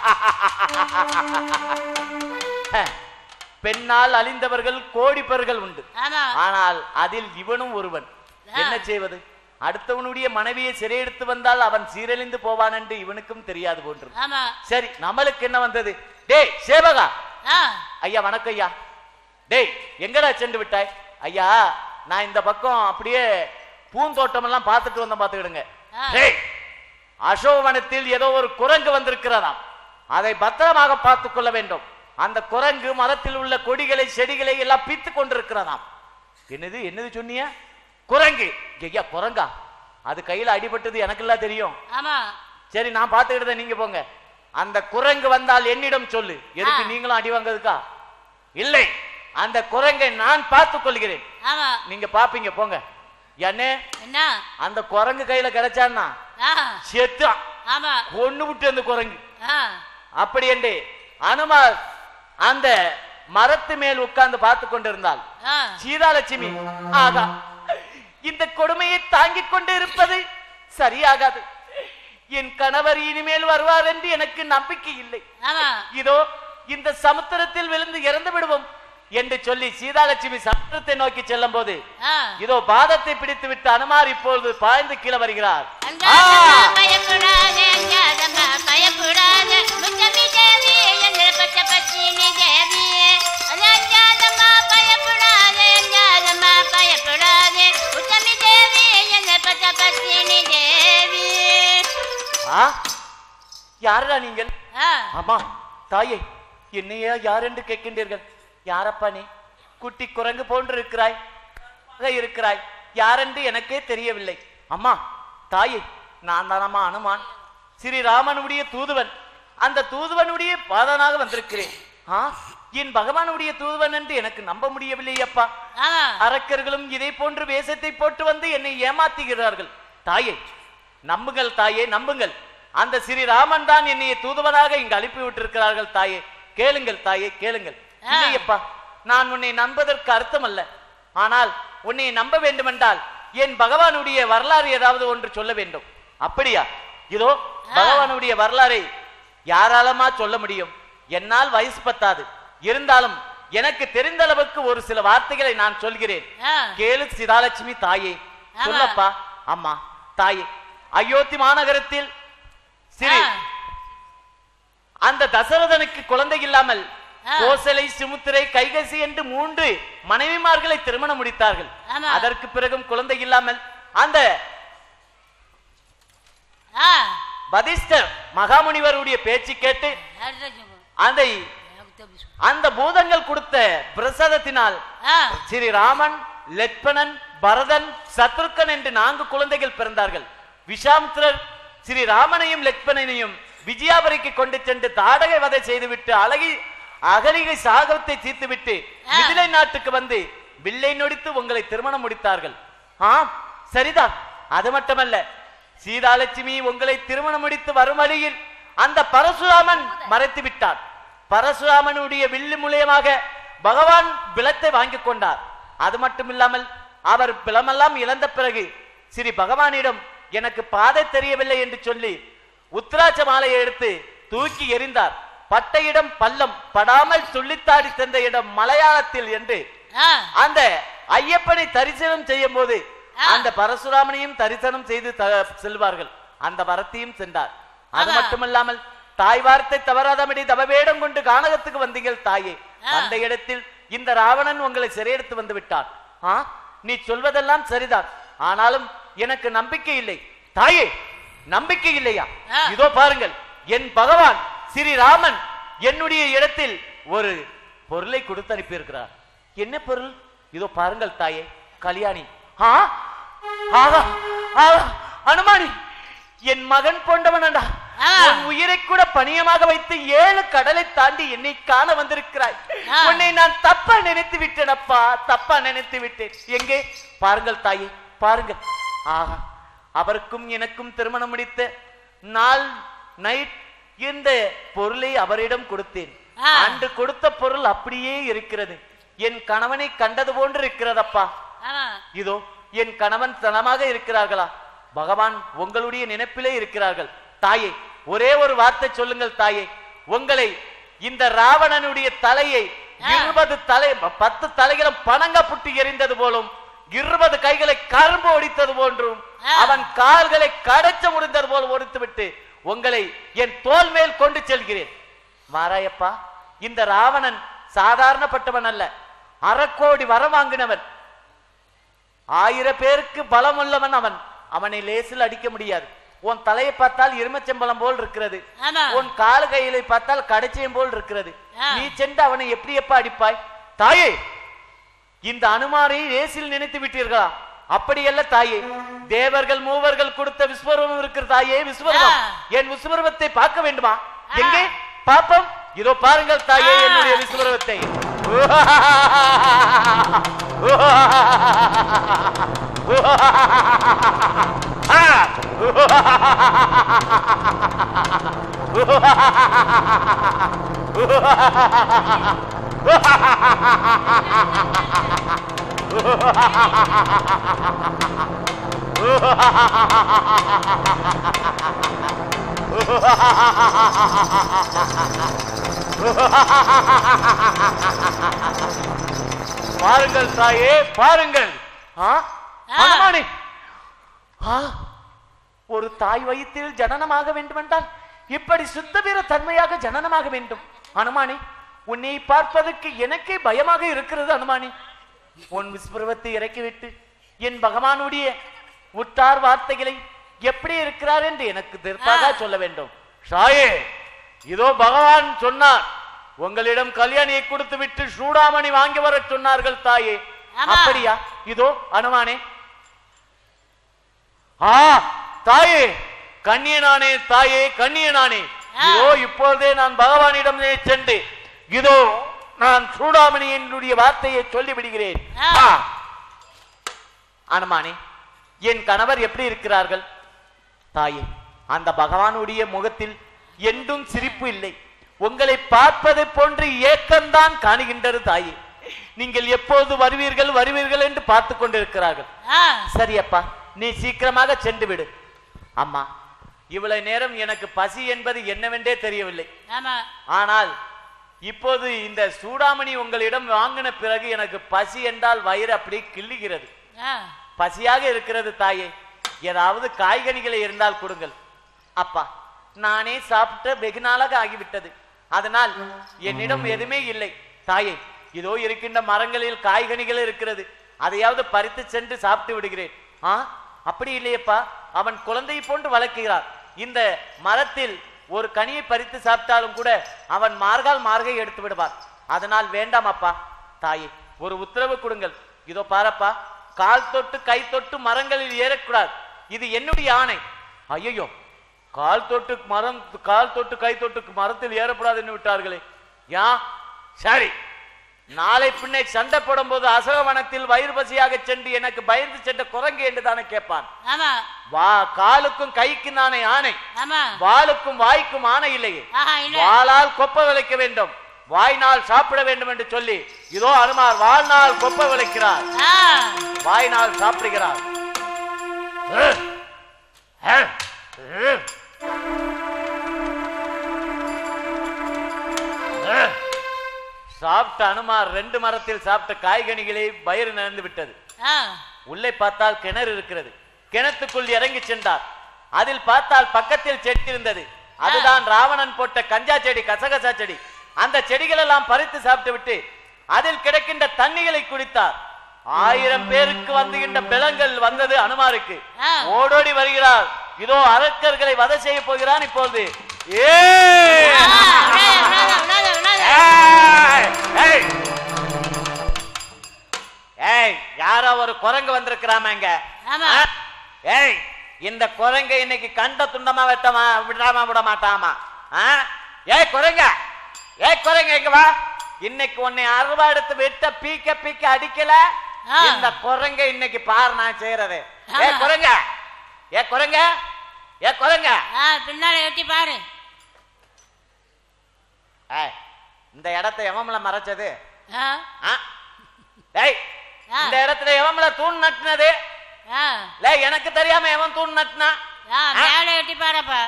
பெண்ணால் அழிந்தவர்கள் கோடி பேர்கள் உண்டு ஆமா ஆனால் அதில் இவனும் ஒருவன் என்ன செய்வது அடுத்தவனுடைய மனைவியை சிறையெடுத்து வந்தால் அவன் சீரழிந்து போவான் என்று இவனுக்கும் தெரியாது போன்று ஆமா சரி நம்மளுக்கு என்ன வந்தது டேய் சேவகா ஆ ஐயா வணக்கம் ஐயா டேய் எங்கடா சென்று விட்டாய் ஐயா நான் இந்த பக்கம் அப்படியே பூந்தோட்டம் எல்லாம் பார்த்துட்டு வந்தேன் பார்த்துக்கிடுங்க ஆ. டேய் அசோகவனத்தில் ஏதோ ஒரு குரங்கு வந்திருக்கிறதாம் அதை பத்திரமாக பார்த்துக் கொள்ள வேண்டும் அந்த குரங்கு மரத்தில் உள்ள கொடிகளை செடிகளை எல்லாம் பித்து கொண்டிருக்கிறதாம் என்னது என்னது சொன்னிய குரங்கு ஐயா குரங்கா அது கையில அடிபட்டது எனக்கெல்லாம் தெரியும் ஆமா சரி நான் பார்த்துக்கிட்டத நீங்க போங்க அந்த குரங்கு வந்தால் என்னிடம் சொல்லு எதுக்கு ஆ. நீங்களும் அடி வாங்குறதுக்கா இல்லை அந்த குரங்கை நான் பார்த்துக் கொள்கிறேன் ஆமா நீங்க பாப்பீங்க போங்க என்ன என்ன அந்த குரங்கு கையில கிடைச்சான்னா ஆ செத்தான் ஆமா கொண்டு விட்டு அந்த குரங்கு ஆ அப்படி என்று அனுமார் அந்த மரத்து மேல் உட்கார்ந்து பார்த்து கொண்டிருந்தாள் ஆ சீதாலட்சுமி ஆகா இந்த கொடுமையை தாங்கிக் கொண்டு இருப்பது சரியாகாது என் கணவர் இனிமேல் வருவார் என்று எனக்கு நம்பிக்கை இல்லை ஆமா இதோ இந்த சமுத்திரத்தில் விழுந்து இறந்து விடுவோம் என்று சொல்லி சீதாலட்சுமி சமுத்திரத்தை நோக்கி செல்லும் போது ஆ இதோ பாதத்தை பிடித்து விட்டு அனுமார் இப்பொழுது பாய்ந்து கீழே வருகிறார் ஆ! அஞ்சாதம்மா பயப்படாதே அஞ்சாதம்மா பயப்படாதே முத்தமி தேவி என்ற பச்ச பச்சினி தேவி அஞ்சாதம்மா பயப்படாதே அஞ்சாதம்மா பயப்படாதே முத்தமி தேவி என்ற பச்ச பச்சினி தேவி ஆ யாரா நீங்கள் ஆ ஆமா தாயே என்னையா யார் என்று கேட்கின்றீர்கள் யாரப்பா நீ குட்டி குரங்கு போன்று இருக்கிறாய் அக இருக்கிறாய் யாரென்று எனக்கே தெரியவில்லை அம்மா தாயே நான் தானம்மா அனுமான் ஸ்ரீராமனுடைய தூதுவன் அந்த தூதுவனுடைய பாதனாக வந்திருக்கிறேன் ஆ என் பகவானுடைய தூதுவன் என்று எனக்கு நம்ப முடியவில்லை அப்பா ஆமா அரக்கர்களும் இதை போன்று வேஷத்தை போட்டு வந்து என்னை ஏமாத்துகிறார்கள் தாயே நம்புங்கள் தாயே நம்புங்கள் அந்த ஸ்ரீராமன் தான் என்னை தூதுவனாக இங்கு அனுப்பி விட்டிருக்கிறார்கள் தாயே கேளுங்கள் தாயே கேளுங்கள் ஆ. இல்லையப்பா நான் உன்னை நம்பதற்கு அர்த்தம் அல்ல ஆனால் உன்னை நம்ப வேண்டுமென்றால் என் பகவானுடைய வரலாறு ஏதாவது ஒன்று சொல்ல வேண்டும் அப்படியா இதோ பகவானுடைய வரலாறை யாராலமா சொல்ல முடியும் என்னால் வயசு பத்தாது இருந்தாலும் எனக்கு தெரிந்த அளவுக்கு ஒரு சில வார்த்தைகளை நான் சொல்கிறேன் ஆ கேளு சிதாலட்சுமி தாயே ஆமா. சொல்லப்பா அம்மா தாயே அயோத்தி மாநகரத்தில் சிறு ஆ. அந்த தசரதனுக்கு குழந்தை இல்லாமல் ஆ. கோசலை சுமுத்திரை கைகசி என்று மூன்று மனைவிமார்களை திருமணம் முடித்தார்கள் ஆமா. அதற்கு பிறகும் குழந்தை இல்லாமல் அந்த ஆ வதிஷ்டர் மகாமுனிவருடைய பேச்சு கேட்டு அடுத்த சொல்லுங்க. அந்த எனக்கு தெரிஞ்சு சொல்லு. அந்த பூதங்கள் கொடுத்த பிரசாதத்தினால் ஆ ஸ்ரீராமன் லட்பணன் பரதன் சத்ருக்கன் என்று நான்கு குழந்தைகள் பிறந்தார்கள் விஷாமித்திரர் ஸ்ரீ ராமனையும் லக்ஷ்மணனையும் விஜயாபுரிக்கு கொண்டு சென்று தாடகை வதை செய்துவிட்டு அழகி அகலிகை சாகவத்தை தீர்த்துவிட்டு ஆ. மிதிலை நாட்டுக்கு வந்து வில்லை நொடித்து உங்களை திருமணம் முடித்தார்கள் ஆம் சரிதான் அது மட்டுமல்ல சீதாலட்சுமி உங்களை திருமணம் முடித்து வரும் வழியில் அந்த பரசுராமன் மறைத்து விட்டார் பரசுராமனுடைய வில்லு மூலியமாக பகவான் பிளத்தை வாங்கிக் கொண்டார் அது மட்டுமில்லாமல் அவர் பிளமெல்லாம் இழந்த பிறகு ஸ்ரீ பகவானிடம் எனக்கு பாதை தெரியவில்லை என்று சொல்லி உத்திராட்ச மாலையை எடுத்து தூக்கி எறிந்தார் பட்ட இடம் பள்ளம் படாமல் சொல்லித்தாடி தந்த இடம் மலையாளத்தில் என்று ஆ, அந்த ஐயப்பனை தரிசனம் செய்யும் போது ஆ. அந்த பரசுராமனையும் தரிசனம் செய்து த- செல்வார்கள் அந்த வரத்தையும் சென்றார் அது ஆமா. மட்டுமல்லாமல் தாய் வார்த்தை தவறாதபடி தவவேடம் கொண்டு கானகத்துக்கு வந்தீங்கள் தாயே ஆ. அந்த இடத்தில் இந்த ராவணன் உங்களை சிறையெடுத்து வந்து விட்டான் ஆ நீ சொல்வதெல்லாம் சரிதான் ஆனாலும் எனக்கு நம்பிக்கை இல்லை தாயே நம்பிக்கை இல்லையா ஆ. இதோ பாருங்கள் என் பகவான் ஸ்ரீராமன் என்னுடைய இடத்தில் ஒரு பொருளை கொடுத்து அனுப்பியிருக்கிறார் என்ன பொருள் இதோ பாருங்கள் தாயே கல்யாணி ஆ ஆகா ஆகா அனுமானி என் மகன் போன்றவனடா ஆ. உன் உயிரை கூட பணியமாக வைத்து ஏழு கடலை தாண்டி என்னை காண வந்திருக்கிறாய் ஆ. உன்னை நான் தப்பா நினைத்து விட்டேனப்பா தப்பா நினைத்து விட்டேன் எங்கே பாருங்கள் தாயே பாருங்கள் ஆஹா அவருக்கும் எனக்கும் திருமணம் முடித்த நாள் நைட் இந்த பொருளை அவரிடம் கொடுத்தேன் ஆ. அன்று கொடுத்த பொருள் அப்படியே இருக்கிறது என் கணவனை கண்டது போன்று இருக்கிறதப்பா ஆமா இதோ என் கணவன் தனமாக இருக்கிறார்களா பகவான் உங்களுடைய நினைப்பிலே இருக்கிறார்கள் தாயே ஒரே ஒரு வார்த்தை சொல்லுங்கள் தாயே உங்களை இந்த ராவணனுடைய தலையை ஆ. இருபது தலை பத்து தலைகளும் பணங்க புட்டி எறிந்தது போலும் இருபது கைகளை கரும்பு ஒடித்தது போன்றும் ஆ. அவன் கால்களை கடைச்ச முடிந்தது போல ஒடித்துவிட்டு உங்களை என் தோல் மேல் கொண்டு செல்கிறேன் மாராயப்பா இந்த ராவணன் சாதாரணப்பட்டவன் அல்ல அறக்கோடி வரம் வாங்கினவன் ஆயிரம் பேருக்கு பலம் உள்ளவன் அவன் அவனை லேசில் அடிக்க முடியாது உன் தலையை பார்த்தால் எருமச்சம்பளம் போல் இருக்கிறது ஆமா உன் காலு கையிலை பார்த்தால் கடைச்சியம் போல் இருக்கிறது ஆ. நீ சென்று அவனை எப்படி எப்ப அடிப்பாய் தாயே இந்த அனுமாரை லேசில் நினைத்து விட்டீர்களா அப்படியல்ல தாயே தேவர்கள் மூவர்கள் கொடுத்த விஸ்வரூபம் இருக்கிற தாயே விஸ்வரூபம் ஆ. என் விஸ்வரூபத்தை பார்க்க வேண்டுமா ஆ. எங்கே பாப்போம் இதோ பாருங்கள் தாயே ஆ. என்னுடைய விஸ்வரூபத்தை பாருங்கள் தாயே பாருங்கள் ஆ? ஆ. ஹனுமானே ஆ, ஒரு தாய் வயிற்றில் ஜனனமாக வேண்டுமென்றால் இப்படி சுத்த வீர தன்மையாக ஜனனமாக வேண்டும் அனுமானி உன்னை பார்ப்பதற்கு எனக்கே பயமாக இருக்கிறது அனுமானி உன் விஸ்வரூபத்தை இறக்கிவிட்டு என் பகவானுடைய உற்றார் வார்த்தைகளை எப்படி இருக்கிறார் என்று எனக்கு திருத்தாக ஆ. சொல்ல வேண்டும் ஷாயே இதோ பகவான் சொன்னார் உங்களிடம் கல்யாணியை கொடுத்து விட்டு சூடாமணி வாங்கி வரச் சொன்னார்கள் தாயே ஆமா. அப்படியா இதோ அனுமானே ஆ தாயே கண்ணியனானே தாயே கண்ணியனானே ஆ. இதோ இப்பொழுதே நான் பகவானிடம் சென்று இதோ நான் சூடாமணி என்னுடைய வார்த்தையை சொல்லி விடுகிறேன் ஆ. ஆ. அனுமானே என் கணவர் எப்படி இருக்கிறார்கள் தாயே அந்த பகவானுடைய முகத்தில் என்றும் சிரிப்பு இல்லை உங்களை பார்ப்பதை போன்று ஏக்கம்தான் காணுகின்றது தாயே நீங்கள் எப்போது வருவீர்கள் வருவீர்கள் என்று பார்த்து கொண்டிருக்கிறார்கள் ஆ சரி அப்பா நீ சீக்கிரமாக சென்று விடு அம்மா இவ்வளவு நேரம் எனக்கு பசி என்பது என்னவென்றே தெரியவில்லை ஆமா ஆனால் இப்போது இந்த சூடாமணி உங்களிடம் வாங்கின பிறகு எனக்கு பசி என்றால் வயிறு அப்படி கிள்ளுகிறது ஆ பசியாக இருக்கிறது தாயே ஏதாவது காய்கனிகளை இருந்தால் கொடுங்கள் அப்பா நானே சாப்பிட்ட வெகு நாளாக ஆகிவிட்டது அதனால் என்னிடம் எதுவுமே இல்லை தாயே இதோ இருக்கின்ற மரங்களில் காய்கனிகள் இருக்கிறது அதையாவது பறித்து சென்று சாப்பிட்டு விடுகிறேன் ஆ அப்படி இல்லையப்பா அவன் குழந்தையை போன்று வளர்க்கிறார் இந்த மரத்தில் ஒரு கனியை பறித்து சாப்பிட்டாலும் கூட அவன் மார்கால் மார்கை எடுத்து விடுவார் அதனால் வேண்டாம் அப்பா தாயே ஒரு உத்தரவு கொடுங்கள் இதோ பாரப்பா கால் தொட்டு கை தொட்டு மரங்களில் ஏறக்கூடாது இது என்னுடைய ஆணை ஐயோ கால் தொட்டு மரம் கால் தொட்டு கை தொட்டு மரத்தில் ஏறக்கூடாதுன்னு விட்டார்களே யா சரி நாளை பின்னே சண்டை போடும்போது அசோகவனத்தில் வயிறு பசியாக சென்று எனக்கு பயந்து சென்ற குரங்கு என்று தானே கேட்பான் ஆமா வா காலுக்கும் கைக்கும் நானே ஆணை ஆமா வாளுக்கும் வாய்க்கும் ஆணை இல்லையே ஆஹா இல்ல வாளால் கொப்ப விளைக்க வேண்டும் வாய்நாள் சாப்பிட வேண்டும் என்று சொல்லி இதோ அனுமார் வாழ்நாள் கொப்ப விளைக்கிறார் ஆ வாய்நாள் சாப்பிடுகிறார் சாப்பிட்ட அனுமார் ரெண்டு மரத்தில் சாப்பிட்ட காய்கனிகளை வயிறு நிறைந்து விட்டது ஆ உள்ளே பார்த்தால் கிணறு இருக்கிறது கிணத்துக்குள் இறங்கி சென்றார் அதில் பார்த்தால் பக்கத்தில் செடி இருந்தது அதுதான் ராவணன் போட்ட கஞ்சா செடி கசகசா செடி அந்த செடிகள் எல்லாம் பறித்து சாப்பிட்டு விட்டு அதில் கிடக்கின்ற தண்ணிகளை குடித்தார் ஆயிரம் பேருக்கு வந்துகின்ற பிளங்கள் வந்தது அனுமாருக்கு ஆ. ஓடோடி வருகிறார் இதோ அரக்கர்களை வதை செய்ய போகிறான் இப்போது ஏ ஆ, விடாத, விடாத, விடாத, விடாத. ஏய், ஏய். ஏய் யாரோ ஒரு குரங்கு வந்திருக்கிறாமங்க ஆமா. ஆ? ஏய் இந்த குரங்க இன்னைக்கு கண்ட துண்டமா வெட்டமா விடாம விட மாட்டாமா ஆ? ஏய் குரங்க ஏய் குரங்க இங்க வா இன்னைக்கு உன்னை அருவா எடுத்து வெட்ட பீக்க பீக்க அடிக்கல ஆ. இந்த குரங்க இன்னைக்கு பாரு நான் செய்யறது ஏ ஆமா. குரங்க ஏ குரங்க ஏ குரங்க ஆ பின்னால எட்டி பாரு ஏய் இந்த இடத்தை எவம்ல மறைச்சது ஆ ஆ? டேய் ஆ. இந்த இடத்துல எவம்ல தூண் நட்டுனது ஆ லே எனக்கு தெரியாம எவன் தூண் நட்டுனா ஆ மேலே எட்டி பாருப்பா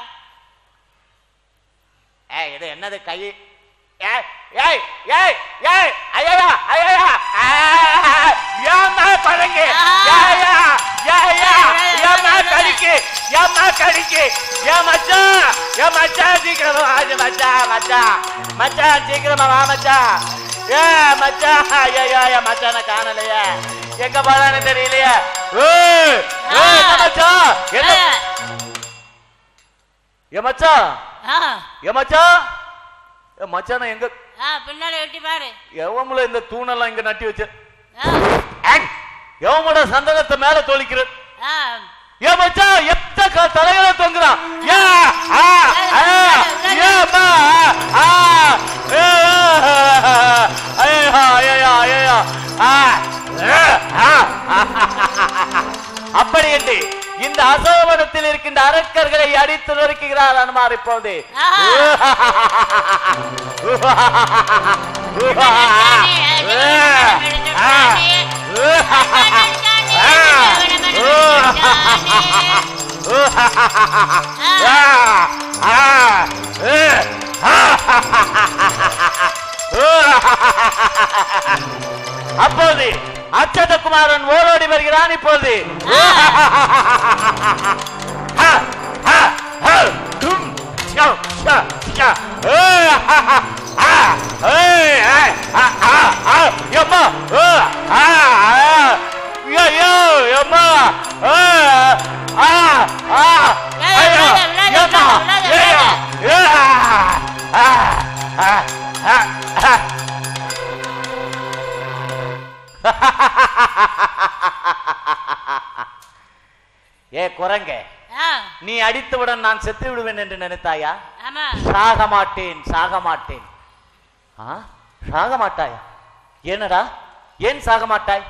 ஏய் இது என்னது கை ஏய் ஏய் ஏய் ஏய் ஐயா ஐயா ஏம்மா பழங்கு ஏயா ஏயா ஏம்மா கடிக்கு ஏம்மா கடிக்கு ஏ மச்சான் ஏ மச்சான் சீக்கிரமா வாங்க மச்சான் மச்சான் மச்சான் சீக்கிரமா வா மச்சான் ஏ மச்சான் ஐயா ஏ மச்சான காணலையே எங்க போறான்னு தெரியலையே ஏய் ஏய் என்ன மச்சான் என்ன ஏ மச்சான் ஆ ஏ மச்சான் ஏ மச்சான எங்க ஆ பின்னால எட்டி பாரு எவமுல இந்த தூணெல்லாம் இங்க நட்டி வச்சு ஆ எவமோட சந்தனத்தை மேல தோலிக்கிறது ஆ ஏ மச்சான் எத்த க- தலையில தொங்குறான் ஏ ஆ ஆ ஏம்மா ஆ ஏ ஐயா ஐயா ஐயா ஆ ஏ, ஆ. அப்படி என்று இந்த அசோகவனத்தில் இருக்கின்ற அரக்கர்களை அடித்து நொறுக்குகிறார் அனுமார் இப்போது அப்போது அச்சதகுமாரன் ஓடோடி வருகிறான் இப்போது ஏ குரங்க ஆ நீ அடித்தவுடன் நான் செத்து விடுவேன் என்று நினைத்தாயா ஆமா சாக மாட்டேன் சாக மாட்டேன் ஆ சாக மாட்டாயா ஏனடா ஏன் சாக மாட்டாய்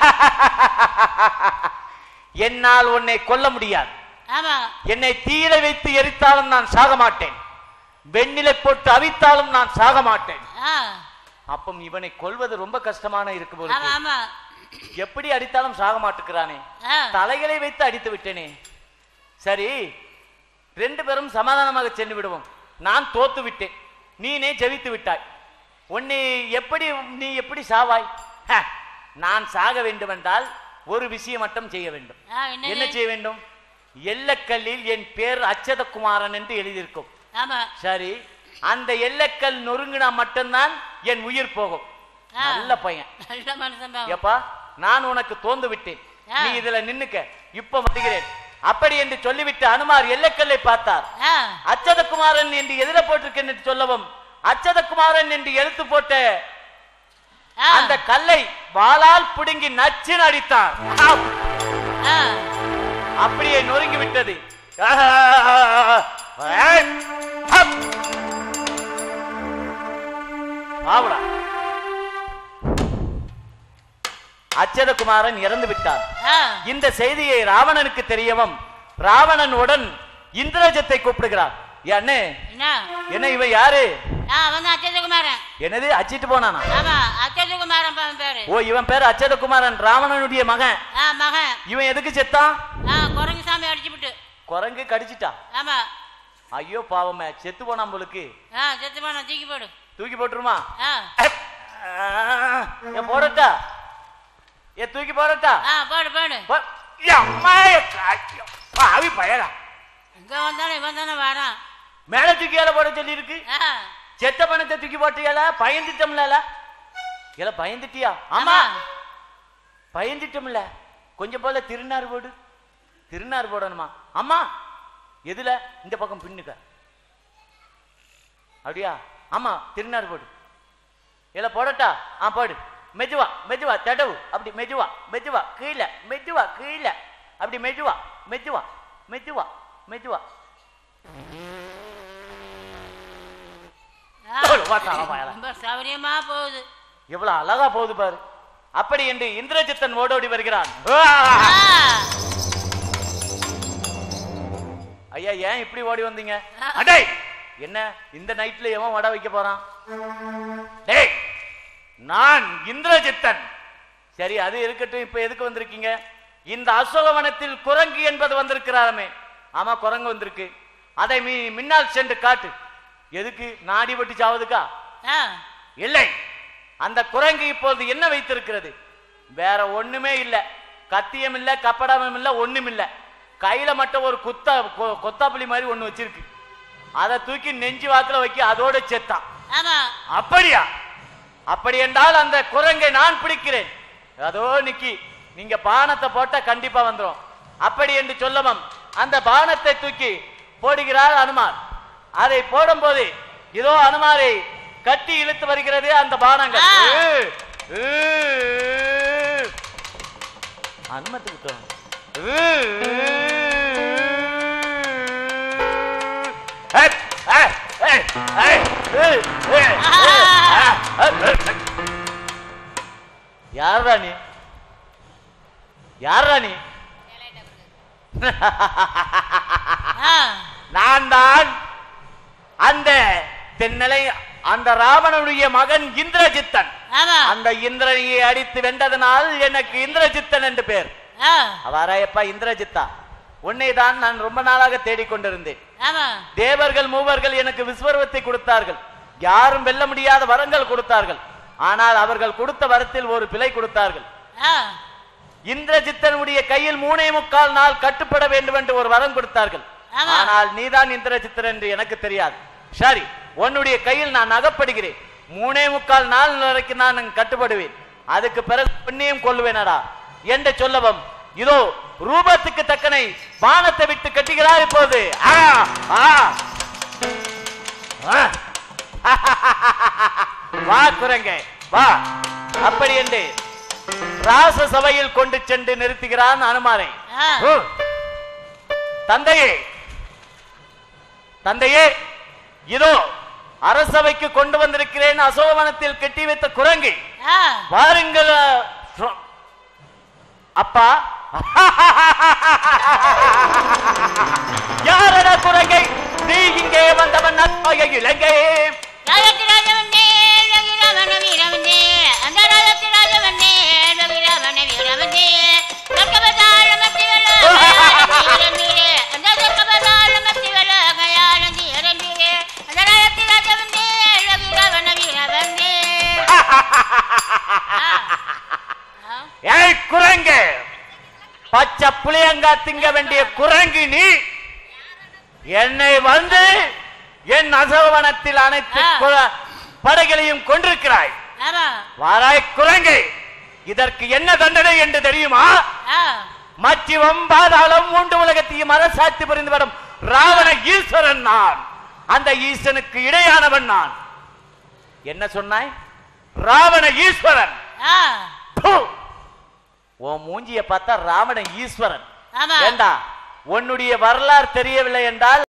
என்னால் உன்னை கொல்ல முடியாது ஆமா என்னை தீயில வைத்து எரித்தாலும் நான் சாக மாட்டேன் வெண்ணிலை போட்டு அவித்தாலும் நான் சாக மாட்டேன் ஆ அப்பம் இவனை கொல்வது ரொம்ப கஷ்டமான இருக்கு போல ஆமா இருக்கு. ஆமா எப்படி அடித்தாலும் சாக மாட்டுக்கிறானே ஆ தலைகளை வைத்து அடித்து விட்டேனே சரி ரெண்டு பேரும் சமாதானமாக சென்று விடுவோம் நான் தோத்து விட்டேன் நீனே ஜெயித்து விட்டாய் உன்னை எப்படி நீ எப்படி சாவாய் ஹ, நான் சாக வேண்டும் என்றால் ஒரு விஷயம் மட்டும் செய்ய வேண்டும் ஆ என்ன என்னது செய்ய வேண்டும் எல்லக்கல்லில் என் பேர் அச்சதகுமாரன் என்று எழுதியிருக்கும் ஆமா சரி அந்த எல்லக்கல் நொறுங்கினா மட்டும்தான் என் உயிர் போகும் ஆ. நல்ல பையன் நல்ல மனுஷன் தான் ஏப்பா நான் உனக்கு தோந்து விட்டேன் ஆ. நீ இதுல நின்னுக்க இப்ப வருகிறேன் அப்படி என்று சொல்லிவிட்டு அனுமார் எல்லைக்கல்லை பார்த்தார் ஆ அச்சதகுமாரன் என்று எதிர போட்டிருக்கேன் என்று சொல்லவும் அச்சதகுமாரன் என்று எழுத்து போட்ட ஆ. அந்த கல்லை வாளால் பிடுங்கி நச்சுன்னு அடித்தார் ஆப். ஆ. அப்படியே நொறுங்கி விட்டது ஏய், அப். ஆவுடா. அச்சதகுமாரன் இறந்து விட்டார் ஆ. இந்த செய்தியை ராவணனுக்கு தெரியவும் ராவணனுடன் இந்திரஜத்தை கூப்பிடுகிறார் ஏ அண்ணே என்ன என்ன இவன் யாரு நான் வந்து அச்சதுகுமாரன் என்னது அச்சிட்டு போனானா ஆமா அச்சதுகுமாரன் பா- பேரு ஓ இவன் பேரு அச்சதகுமாரன் ராவணனுடைய மகன் ஆ மகன் இவன் எதுக்கு செத்தான் ஆ குரங்கு சாமி அடிச்சு விட்டு குரங்கு கடிச்சிட்டா ஆமா ஐயோ பாவமே செத்து போனான் போலுக்கு ஆ செத்து போன தூக்கி போடு தூக்கி போட்டுருமா ஆ ஏ போடட்டா ஏ தூக்கி போடட்டா ஆ போடு போடு போ- ஏ அம்மா, ஏ காய்ச்சோ. பாவி பயலா இங்க வந்தானே இவன் தானே வரான் மேல தூக்கி ஏல போட சொல்லி இருக்கு ஆ செத்த பணத்தை தூக்கி போட்டியால பயந்துட்டோம்ல இல்ல பயந்துட்டியா ஆமா பயந்துட்டோம்ல கொஞ்சம் போல திருநாறு போடு திருநாறு போடணுமா அம்மா எதுல இந்த பக்கம் பின்னுக்க அப்படியா ஆமா திருநாறு போடு இல்ல போடட்டா ஆ போடு மெதுவா மெதுவா தடவு அப்படி மெதுவா மெதுவா கீழே மெதுவா கீழே அப்படி மெதுவா மெதுவா மெதுவா மெதுவா ஆ. எவ்வளவு பார்த்தாலும் பயலா. ரொம்ப சௌரியமா போகுது எவ்வளவு அழகா போகுது பாரு அப்படி என்று இந்திரஜித்தன் ஓடோடி வருகிறான் ஆ. ஐயா ஏன் இப்படி ஓடி வந்தீங்க ஆ. அடே என்ன இந்த நைட்ல எவன் வட வைக்க போறான் டேய் நான் இந்திரஜித்தன் சரி அது இருக்கட்டும் இப்ப எதுக்கு வந்திருக்கீங்க இந்த அசோகவனத்தில் குரங்கு என்பது வந்திருக்கிறாரமே ஆமா குரங்கு வந்திருக்கு அதை மீ முன்னால் சென்று காட்டு எதுக்கு நாடி வெட்டி சாவதுக்கா ஆ. இல்லை அந்த குரங்கு இப்போது என்ன வைத்திருக்கிறது வேற ஒண்ணுமே இல்ல கத்தியம் இல்ல கப்படமும் இல்ல ஒண்ணும் இல்ல கையில மட்டும் ஒரு குத்தா கொ- கொத்தாப்புளி மாதிரி ஒண்ணு வச்சிருக்கு அதை தூக்கி நெஞ்சு வாக்குல வைக்க அதோட செத்தான் ஆமா அப்படியா அப்படி என்றால் அந்த குரங்கை நான் பிடிக்கிறேன் அதோ நிக்கி நீங்க பானத்தை போட்டா கண்டிப்பா வந்துரும் அப்படி என்று சொல்லவும் அந்த பானத்தை தூக்கி போடுகிறார் அனுமார் அதை போடும்போது இதோ அனுமாரை கட்டி இழுத்து வருகிறது அந்த பானங்கள் ஆ. ஏ, ஏ, அனுமத்துக்கு தோணும் ஏ, ஏ, ஏ, ஏ, ஏ, ஏ, ஏ, ஏ, ஏ. யார்ரா நீ யார்ரா நீ ஆ. நான் தான் அந்த தென்னலை அந்த ராவணனுடைய மகன் இந்திரஜித்தன் ஆமா அந்த இந்திரனையை அடித்து வென்றதனால் எனக்கு இந்திரஜித்தன் என்று பேர் ஆ. அவாராயப்பா இந்திரஜித்தா உன்னை தான் நான் ரொம்ப நாளாக தேடிக்கொண்டிருந்தேன் ஆமா தேவர்கள் மூவர்கள் எனக்கு விஸ்வரூபத்தை கொடுத்தார்கள் யாரும் வெல்ல முடியாத வரங்கள் கொடுத்தார்கள் ஆனால் அவர்கள் கொடுத்த வரத்தில் ஒரு பிழை கொடுத்தார்கள் ஆ. இந்திரஜித்தனுடைய கையில் மூணே முக்கால் நாள் கட்டுப்பட வேண்டும் என்று ஒரு வரம் கொடுத்தார்கள் ஆமா. ஆனால் நீதான் இந்திரஜித்தன் என்று எனக்கு தெரியாது சரி உன்னுடைய கையில் நான் அகப்படுகிறேன் மூணே முக்கால் நாள் வரைக்கும் நான் கட்டுப்படுவேன் அதுக்கு பிறகு பெண்ணையும் கொள்ளுவேனடா என்று சொல்லவும் இதோ ரூபத்துக்கு தக்கனை பானத்தை விட்டு கட்டுகிறார் இப்போது ஆ, ஆ. ஆ. வா குரங்க வா அப்படி என்று ராச சபையில் கொண்டு சென்று நிறுத்துகிறான் அனுமாரை ஆ. ஹு. தந்தையே தந்தையே இதோ அரசவைக்கு கொண்டு வந்திருக்கிறேன் அசோகவனத்தில் கட்டி வைத்த குரங்கு ஆ. வாருங்கள் அஹ், சொ- அப்பா யாரடா குரங்கை நீ இங்கே வந்தவன் நற்பய இலங்கை ராஜத்து ராஜவன்னே, ரகுராமன வீரவன்னே, அந்த ராஜத்து ராஜவன்னே, ரகுராமன வீரவன்னே, தர்க்கபதாள மத்திவல, கயாள தீரமீரே, அந்த தர்க்கபதாள மத்திவல, கயாள தீரமீரே, அந்த ராஜத்து ராஜவன்னே, ரகுராமன வீரவன்னே. ஆ. ஆ. ஏய் குரங்கு பச்சை புளியங்கா திங்க வேண்டிய குரங்கு நீ என்னை வந்து என் அசோகவனத்தில் அனைத்து ஆ. குல- படைகளையும் கொண்டிருக்கிறாய் ஆமா. வாராய் குரங்கு இதற்கு என்ன தண்டனை என்று தெரியுமா ஆ. மச்சிவம் பாதாளம் மூன்று உலகத்தையும் அரசாட்சி புரிந்து வரும் ராவண ஈஸ்வரன் நான் அந்த ஈசனுக்கு இடையானவன் நான் என்ன சொன்னாய் ராவண ஈஸ்வரன் ஆ, ப்பு! உன் மூஞ்சிய பார்த்தா ராவண ஈஸ்வரன் ஆமா ஏண்டா உன்னுடைய வரலாறு தெரியவில்லை என்றால்